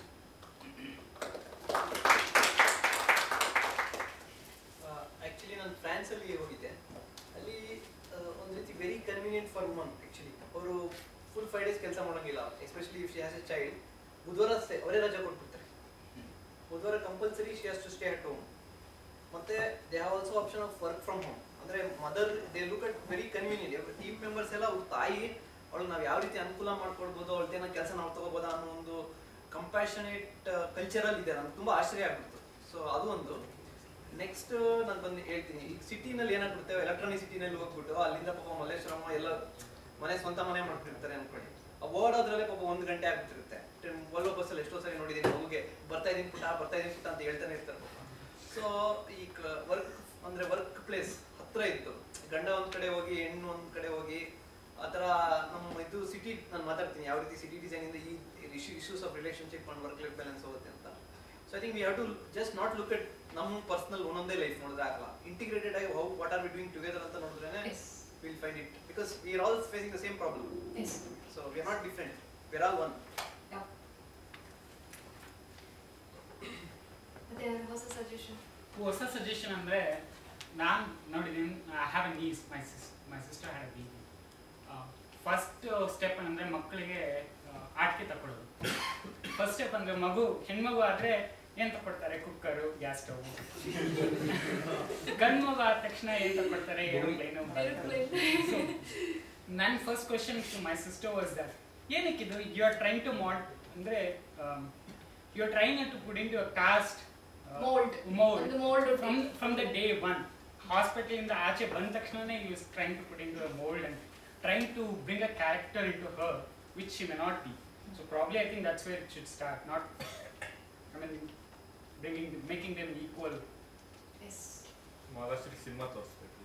Actually ನಾನು ಫ್ರಾನ್ಸ್ ಅಲ್ಲಿ ಹೋಗಿದ್ದೆ ಅಲ್ಲಿ ಆ, ಒಂದ್ ರೀತಿ very convenient for woman actually ಅವರು ಫುಲ್ ಫೈವ್ ಡೇಸ್ ಕೆಲಸ ಮಾಡೋಂಗಿಲ್ಲ especially if she has a child ಬುಧವಾರ stay- ಅವರೇ ರಜಾ ಕೊಟ್ಬಿಡ್ತಾರೆ ಬುಧವಾರ compulsory she has to stay at home ಮತ್ತೆ they have also option of work from home ಅಂದ್ರೆ mother they look at very convenient team members ಎಲ್ಲ ಅವ್ರ ತಾಯಿ ಅವಳು ನಾವು ಯಾವ ರೀತಿ ಅನುಕೂಲ ಮಾಡ್ಕೊಡ್ಬೋದು ಅವಳದೇನೋ ಕೆಲಸ ನಾವು ತಗೋಬೋದಾ ಅನ್ನೋ ಒಂದು ಕಂಪ್ಯಾಷನೇಟ್ ಕಲ್ಚರಲ್ ಇದೆ ನಮ್ಗೆ ತುಂಬಾ ಆಶ್ಚರ್ಯ ಆಗ್ಬಿಡ್ತು ಸೊ ಅದು ಒಂದು ನೆಕ್ಸ್ಟ್ ನಾನು ಬಂದು ಹೇಳ್ತೀನಿ ಈಗ ಸಿಟಿನಲ್ಲಿ ಏನಾಗ್ಬಿಡುತ್ತೆ ಎಲೆಕ್ಟ್ರಾನಿಕ್ ಸಿಟಿನಲ್ಲಿ ಹೋಗ್ಬಿಟ್ಟು ಅಲ್ಲಿಂದ ಪಾಪ ಮಲ್ಲೇಶ್ವರಮ್ಮ ಎಲ್ಲ ಮನೆ ಸ್ವಂತ ಮನೆ ಮಾಡ್ತಿರ್ತಾರೆ ಅನ್ಕೊಳ್ಳಿ ಆ ಓಡೋದ್ರಲ್ಲೇ ಪಾಪ ಒಂದು ಗಂಟೆ ಆಗ್ಬಿಟ್ಟಿರುತ್ತೆ ವಲ್ವ ಬಸ್ಸಲ್ಲಿ ಎಷ್ಟೋ ಸರಿ ನೋಡಿದ್ದೀನಿ ಮಗುಗೆ ಬರ್ತಾ ಇದೀನಿ ಪುಟ ಬರ್ತಾ ಇದೀನಿ ಪುಟ ಅಂತ ಹೇಳ್ತಾನೆ ಇರ್ತಾರೆ ಪಾಪ ಸೊ ಈ ವರ್ಕ್ ಅಂದ್ರೆ ವರ್ಕ್ ಪ್ಲೇಸ್ ಹತ್ರ ಇತ್ತು ಗಂಡ ಒಂದ್ ಕಡೆ ಹೋಗಿ ಹೆಣ್ಣು ಒಂದ್ ಕಡೆ ಹೋಗಿ ಆ ಥರ ನಮ್ಮ ಇದು ಸಿಟಿ ನಾನು ಮಾತಾಡ್ತೀನಿ ಯಾವ ರೀತಿ ಸಿಟಿ ಡಿಸೈನ್ ಇಂದ ಈ issues of relationship and work life balance ಹೋಗುತ್ತೆ ಅಂತ so I think we have to just not look at ನಮ್ಮ ಪರ್ಸನಲ್ ಒಂದೊಂದೇ ಲೈಫ್ ನೋಡಿದ್ರೆ ಆಗಲ್ಲ ಇಂಟಿಗ್ರೇಟೆಡ್ ಆಗಿ how what are we doing together ಅಂತ ನೋಡಿದ್ರೆ yes will find it because we are all facing the same problem yes so we are not different we are all one ಮತ್ತೆ ಹೊಸ suggestion ಹೊಸ suggestion ಅಂದರೆ ನಾನು ನೋಡಿದ್ದೀನಿ I have a niece my sis my sister had be first step ಅಂದರೆ ಮಕ್ಕಳಿಗೆ ಆಟಿಕೆ ತಗೊಳ್ಳೋದು ಫಸ್ಟ್ ಸ್ಟೆಪ್ ಅಂದರೆ ಮಗು ಹೆಣ್ಮಗು ಆದರೆ ಏನು ತಗೊಳ್ತಾರೆ ಕುಕ್ಕರು ಗ್ಯಾಸ್ ಸ್ಟವ್ ಗಂಡು ಮಗು ಆದ ತಕ್ಷಣ ಏನು ತಗೊಳ್ತಾರೆ ಏರೋಪ್ಲೇನು ನನ್ನ first question to my sister was that ಏನಕ್ಕಿದು you are trying to mould ಅಂದರೆ you are trying to put in your cast Mold. mold ಒಂದು mold from from the day one hospital ಇಂದ ಆಚೆ ಬಂದ ತಕ್ಷಣನೇ he was trying to put into a mold and trying to bring a character into her which she may not be so probably i think that's where it should start not i mean bringing making them equal yes ಮಹಾರಾಷ್ಟ್ರಕ್ಕೆ cinema ತೋರಿಸ್ಬೇಕು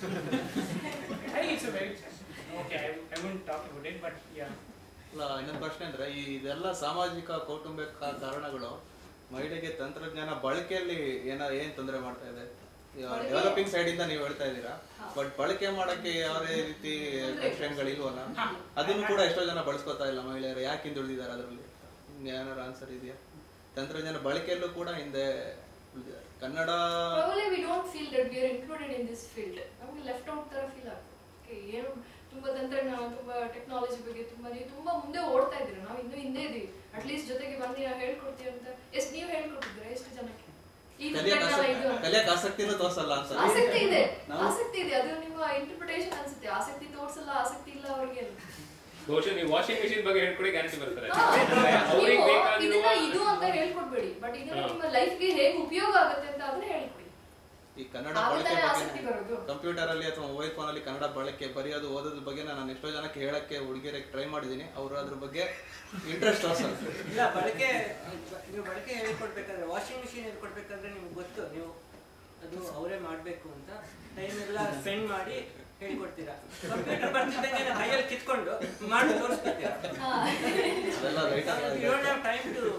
i think it's a very okay i, I wouldn't talk about it but yeah ಅಲ್ಲ ಇನ್ನೊಂದು ಪ್ರಶ್ನೆ ಅಂದ್ರೆ ಈ ಇದೆಲ್ಲ ಸಾಮಾಜಿಕ ಕೌಟುಂಬಿಕ ಕಾರಣಗಳು ಮಹಿಳೆಗೆ ತಂತ್ರಜ್ಞಾನ ಬಳಕೆಯಲ್ಲಿ ಏನ ಏನ್ ತೊಂದರೆ ಮಾಡ್ತಾ ಇದೆ ಬಳಕೆ- ಡೆವಲಪಿಂಗ್ ಸೈಡ್ ಇಂದ ನೀವು ಹೇಳ್ತಾ ಇದ್ದೀರಾ ಹಾ. ಬಟ್ ಬಳಕೆ ಮಾಡಕ್ಕೆ ಯಾವ್ದೇ ರೀತಿ ತೊಂದ್ರೆ ವಿಷಯಗಳಿಲ್ವಲ್ಲ ಅದನ್ನು ಕೂಡ ಎಷ್ಟೋ ಜನ ಬಳಸ್ಕೊತಾ ಇಲ್ಲ ಮಹಿಳೆಯರು ಯಾಕೆ ಹಿಂದುಳಿದಿದ್ದಾರೆ ಅದರಲ್ಲಿ ಏನಾರ ಆನ್ಸರ್ ಇದೆಯಾ ತಂತ್ರಜ್ಞಾನ ಬಳಕೆಯಲ್ಲೂ ಕೂಡ ಹಿಂದೆ ಉಳಿದಿದ್ದಾರೆ Kannada Probably we don't feel that we are included in this field. ನಮಗೆ ಲೆಫ್ಟ್ ಔಟ್ ತರ ಫೀಲ್ ಆಗ್ತದೆ Okay, ಏನು ತುಂಬಾ ತಂತ್ರಜ್ಞಾನ ತುಂಬಾ ಟೆಕ್ನಾಲಜಿ ಬಗ್ಗೆ ತುಂಬಾ ನೀವು ತುಂಬಾ ಮುಂದೆ ಓಡ್ತಾ ಇದ್ದೀರಾ ನಾವು ಇನ್ನೂ ಹಿಂದೆ ಇದೀವಿ ಅಟ್ಲೀಸ್ಟ್ ಜೊತೆಗೆ ಬಂದು ನಾವು ಹೇಳ್ಕೊಡ್ತೀವಿ ಅಂತ ಎಷ್ಟು ನೀವು ಹೇಳ್ಕೊಟ್ಟಿದ್ದೀರಾ ಎಷ್ಟು ಜನಕ್ಕೆ ಈ ಕಲಿಯಕ್ ತಂತ್ರಜ್ಞಾನ ಇದು ಆಸಕ್ತಿ ಕಲಿಯಕ್ ಆಸಕ್ತಿನೂ ತೋರ್ಸಲ್ಲ ಅಂತ ಆಸಕ್ತಿ ಇದೆ ನಾವು- ಆಸಕ್ತಿ ಇದೆ ಅದು ನಿಮ್ಮ ಇಂಟರ್ಪ್ರಿಟೇಷನ್ ಅನ್ಸುತ್ತೆ ಆಸಕ್ತಿ ತೋರ್ಸಲ್ಲ ಆಸಕ್ತಿ ಇಲ್ಲ ಅವ್ರಿಗೆ ಬಹುಶಃ ನೀವು ವಾಷಿಂಗ್ ಮಿಷಿನ್ ಬಗ್ಗೆ ಹೇಳ್ಕೊಡಿ ಗ್ಯಾರಂಟಿ ಬರ್ತಾರೆ ಹಾ. ಅಂದ್ರೆ ಅವ್ರಿಗೆ ನೀವು ಬೇಕಾಗಿರುವ ಇದನ್ನ ಇದು ಅಂತ ಹೇಳ್ಕೊಡ್ಬೇಡಿ ಬಟ್ ಇದನ್ನ ಹಾ. ನಿಮ್ಮ ಲೈಫ್ಗೆ ಹೇಗೆ ಉಪಯೋಗ ಆಗುತ್ತೆ ಅಂತ ಅದನ್ನ ಹೇಳ್ಕೊಡಿ ಈ ಕನ್ನಡ ಆಗ ಬಳಕೆ ತಾನೇ ಆಸಕ್ತಿ ಬಗ್ಗೆ ಬರೋದು. ಕಂಪ್ಯೂಟರ್ ಅಲ್ಲಿ ಅಥವಾ ಮೊಬೈಲ್ ಫೋನ್ ಅಲ್ಲಿ ಕನ್ನಡ ಬಳಕೆ ಬರೆಯೋದು ಓದೋದ್ರ ಬಗ್ಗೆ ನಾನು ಎಷ್ಟೋ ಜನಕ್ಕೆ ಹೇಳಕ್ಕೆ ಹುಡುಗಿಯರಿಗೆ ಟ್ರೈ ಮಾಡಿದ್ದೀನಿ ಅವರು ಅದ್ರ ಬಗ್ಗೆ ಇಂಟ್ರೆಸ್ಟ್ ತೋರ್ಸಲ್ಲ ಇಲ್ಲ ಬಳಕೆ ನೀವು ಬಳಕೆ ಹೇಳ್ಕೊಡ್ಬೇಕಾದ್ರೆ ವಾಷಿಂಗ್ ಮಿಷಿನ್ ಹೇಳ್ಕೊಡ್ಬೇಕಾದ್ರೆ ನಿಮ್ಗೆ ಗೊತ್ತು ನೀವು ಅದು ಅವರೇ ಮಾಡಬೇಕು ಅಂತ ಟೈಮ್ ಎಲ್ಲ ಸ್ಪೆಂಡ್ ಮಾಡಿ ಹೇಳ್ಕೊಡ್ತೀರಾ ಕಂಪ್ಯೂಟರ್ ಬರ್ತಿದ್ದಂಗೆ ಕೈಯಲ್ಲಿ ಕಿತ್ಕೊಂಡು ಮಾಡಿ ತೋರಿಸ್ಬಿಡ್ತೀರಾ ಅದೆಲ್ಲ right you don't have time to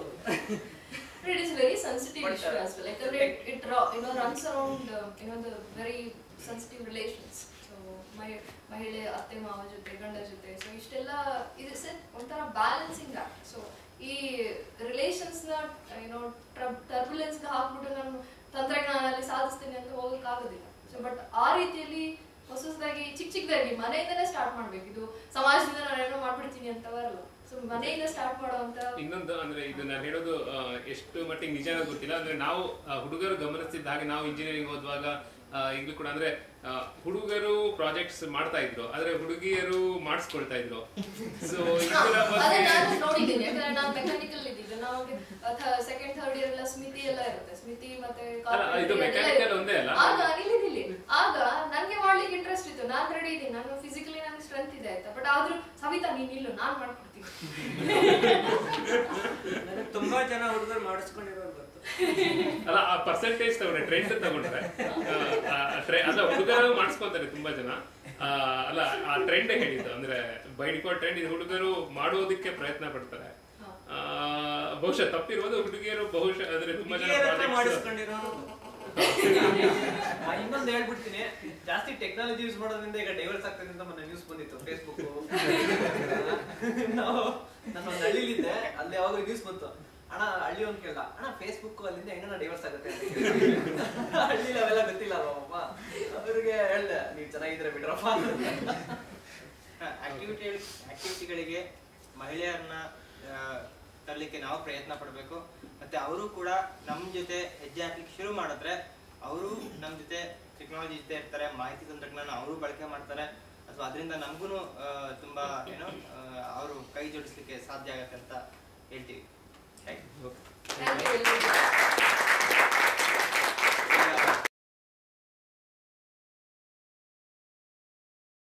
It is very sensitive But, issue uh, as well. Like it, it ro- you know runs around uh, you know the very sensitive relations. So my ಮಹಿಳೆ ಅತ್ತೆ ಮಾವ ಜೊತೆ ಗಂಡ ಜೊತೆ so ಇಷ್ಟೆಲ್ಲ ಇದು sir ಒಂಥರ balancing act so ಈ ರಿಲೇಷನ್ಸ್ ನ ಏನೋ ಟರ್ಬುಲೆನ್ಸ್ ಹಾಕ್ಬಿಟ್ಟು ನಾನು ತಂತ್ರಜ್ಞಾನದಲ್ಲಿ ಸಾಧಿಸ್ತೇನೆ ಅಂತ ಹೋಗಕ್ಕಾಗೋದಿಲ್ಲ ಸೊ ಬಟ್ ಆ ರೀತಿಯಲ್ಲಿ ಹೊಸ ಹೊಸದಾಗಿ ಚಿಕ್ಕ ಚಿಕ್ಕದಾಗಿ ಮನೆಯಿಂದನೇ ಸ್ಟಾರ್ಟ್ ಮಾಡ್ಬೇಕು ಇದು ಸಮಾಜದಿಂದ ನಾನು ಏನೋ ಮಾಡ್ಬಿಡ್ತೀನಿ ಅಂತ ಬರಲ್ಲ ಸೊ ಮನೆಯಿಂದ ಸ್ಟಾರ್ಟ್ ಮಾಡುವಂತ ಇನ್ನೊಂದು ಅಂದ್ರೆ ಇದು ನಾನು ಹೇಳೋದು ಆ, ಎಷ್ಟು ಮಟ್ಟಿಗೆ ನಿಜ ಅನ್ನೋದು ಗೊತ್ತಿಲ್ಲ ಅಂದ್ರೆ ನಾವು ಆ, ಹುಡುಗರು ಗಮನಿಸ್ತಿದ್ದ ಹಾಗೆ ನಾವು ಇಂಜಿನಿಯರಿಂಗ್ ಓದುವಾಗ ಆ, ಈಗಲೂ ಕೂಡ ಅಂದ್ರೆ ಆ, ಹುಡುಗರು ಪ್ರಾಜೆಕ್ಟ್ಸ್ ಮಾಡ್ತಾ ಇದ್ರು ಆದ್ರೆ ಹುಡುಗಿಯರು ಮಾಡಿಸ್ಕೊಳ್ತಾ ಇದ್ರು ಸೊ ಇದರ ಅದೇ ಬಗ್ಗೆ ನಾನು ನೋಡಿದ್ದೀನಿ ಯಾಕಂದ್ರೆ ನಾನು ಮೆಕ್ಯಾನಿಕಲ್ ಇದ್ದಿದ್ದು ನಮಗೆ ಸೆಕೆಂಡ್ ಥರ್ಡ್ ಇಯರ್ ಎಲ್ಲ ಸ್ಮಿತಿ ಎಲ್ಲ ಇರುತ್ತೆ ಸ್ಮಿತಿ ಮತ್ತೆ ಅಲ್ಲ, ಇದು carpentry ಎಲ್ಲ mechanical ಇರುತ್ತೆ. ಒಂದೇ ಅಲ್ಲ? ಆಗ ಇಲ್ಲಿ ಇಲ್ಲಿ ಆಗ ನನ್ಗೆ ಮಾಡ್ಲಿಕ್ಕೆ ಇಂಟ್ರೆಸ್ಟ್ ಇತ್ತು ನಾನ್ ರೆಡಿ ಇದ್ದೀನಿ ನಾನು ಫಿಸಿಕಲಿ ನನಗೆ ಸ್ಟ್ರೆಂತ್ ಇದೆ ಆಯ್ತಾ ಬಟ್ ಆದ್ರೂ ಸವಿತಾ ನೀನ್ ಇಲ್ಲು ನಾನ್ ಮಾಡ್ಕೊಡ್ತೀನಿ ನನಗೆ ತುಂಬಾ ಜನ ಹುಡುಗರು ಮಾಡಿಸ್ಕೊಂಡಿರೋರು ಗೊತ್ತು ಅಲ್ಲ ಆ ಪರ್ಸೆಂಟೇಜ್ ತಗೊಂಡ್ರೆ ಟ್ರೆಂಡ್ ತಗೊಂಡ್ರೆ ಆ, ಆ, ಟ್ರೆ- ಅಲ್ಲ ಹುಡುಗರು ಮಾಡಿಸ್ಕೊತಾರೆ ತುಂಬಾ ಜನ ಆ, ಅಲ್ಲ ಆ ಟ್ರೆಂಡ್ ಹೇಳಿದ್ದು ಅಂದ್ರೆ ಬೈ ಡಿಫಾಲ್ಟ್ ಟ್ರೆಂಡ್ ಇದು ಹುಡುಗರು ಮಾಡೋದಕ್ಕೆ ಪ್ರಯತ್ನ ಪಡ್ತಾರೆ ಆ, ಬಹುಶಃ ತಪ್ಪಿರೋದು ಹುಡುಗಿಯರು ಬಹುಶಃ ಅಂದ್ರೆ ತುಂಬಾ ಜನ ಹುಡುಗಿಯರ ಹತ್ರ projects- ಮಾಡಿಸ್ಕೊಂಡಿರೋರು ನಾ ಇನ್ನೊಂದು ಹೇಳ್ಬಿಡ್ತೀನಿ ಜಾಸ್ತಿ ಟೆಕ್ನಾಲಜಿ ಯೂಸ್ ಮಾಡೋದ್ರಿಂದ ಈಗ ಡೈವರ್ಸ್ ಆಗ್ತದೆ ಅಂತ ಮೊನ್ನೆ ನ್ಯೂಸ್ ಬಂದಿತ್ತು ಫೇಸ್ಬುಕ್ ನಾವು ನಾನು ಒಂದು ಹಳ್ಳಿಲಿದ್ದೆ ಅಲ್ಲಿ ಯಾವಾಗ ನ್ಯೂಸ್ ಬಂತು ಅಣ್ಣ ಹಳ್ಳಿ ಒಂದು ಕೇಳ್ದ ಅಣ್ಣ ಫೇಸ್ಬುಕ್ ಅಲ್ಲಿಂದ ಹೆಂಗಣ್ಣ ಡೈವರ್ಸ್ ಆಗುತ್ತೆ ಅಂತ ಕೇಳಿದ್ರು. ಹಳ್ಳಿಲಿ ಅವೆಲ್ಲ ಗೊತ್ತಿಲ್ಲ ಅಲ್ವಪ್ಪ ಅವ್ರಿಗೆ ಹೇಳ್ದೆ ನೀವು ಚೆನ್ನಾಗಿದ್ರೆ ಬಿಡ್ರಪ್ಪ ಆಕ್ಟಿವಿಟಿ ಆಕ್ಟಿವಿಟಿಗಳಿಗೆ ಮಹಿಳೆಯರನ್ನ ಆ, ತರಲಿಕ್ಕೆ ನಾವು ಪ್ರಯತ್ನ ಪಡಬೇಕು ಮತ್ತೆ ಅವರು ಕೂಡ ನಮ್ಮ ಜೊತೆ ಹೆಜ್ಜೆ ಹಾಕ್ಲಿಕ್ಕೆ ಶುರು ಮಾಡಿದ್ರೆ ಅವರು ನಮ್ಮ ಜೊತೆ ಟೆಕ್ನಾಲಜಿ ಜೊತೆ ಇರ್ತಾರೆ ಮಾಹಿತಿ ತಂತ್ರಜ್ಞಾನ ಅವರು ಬಳಕೆ ಮಾಡ್ತಾರೆ ಅಥವಾ ಅದರಿಂದ ನಮಗೂ ತುಂಬಾ ಏನೋ ಅವರು ಕೈ ಜೋಡಿಸ್ಲಿಕ್ಕೆ ಸಾಧ್ಯ ಆಗತ್ತೆ ಅಂತ ಹೇಳ್ತೀವಿ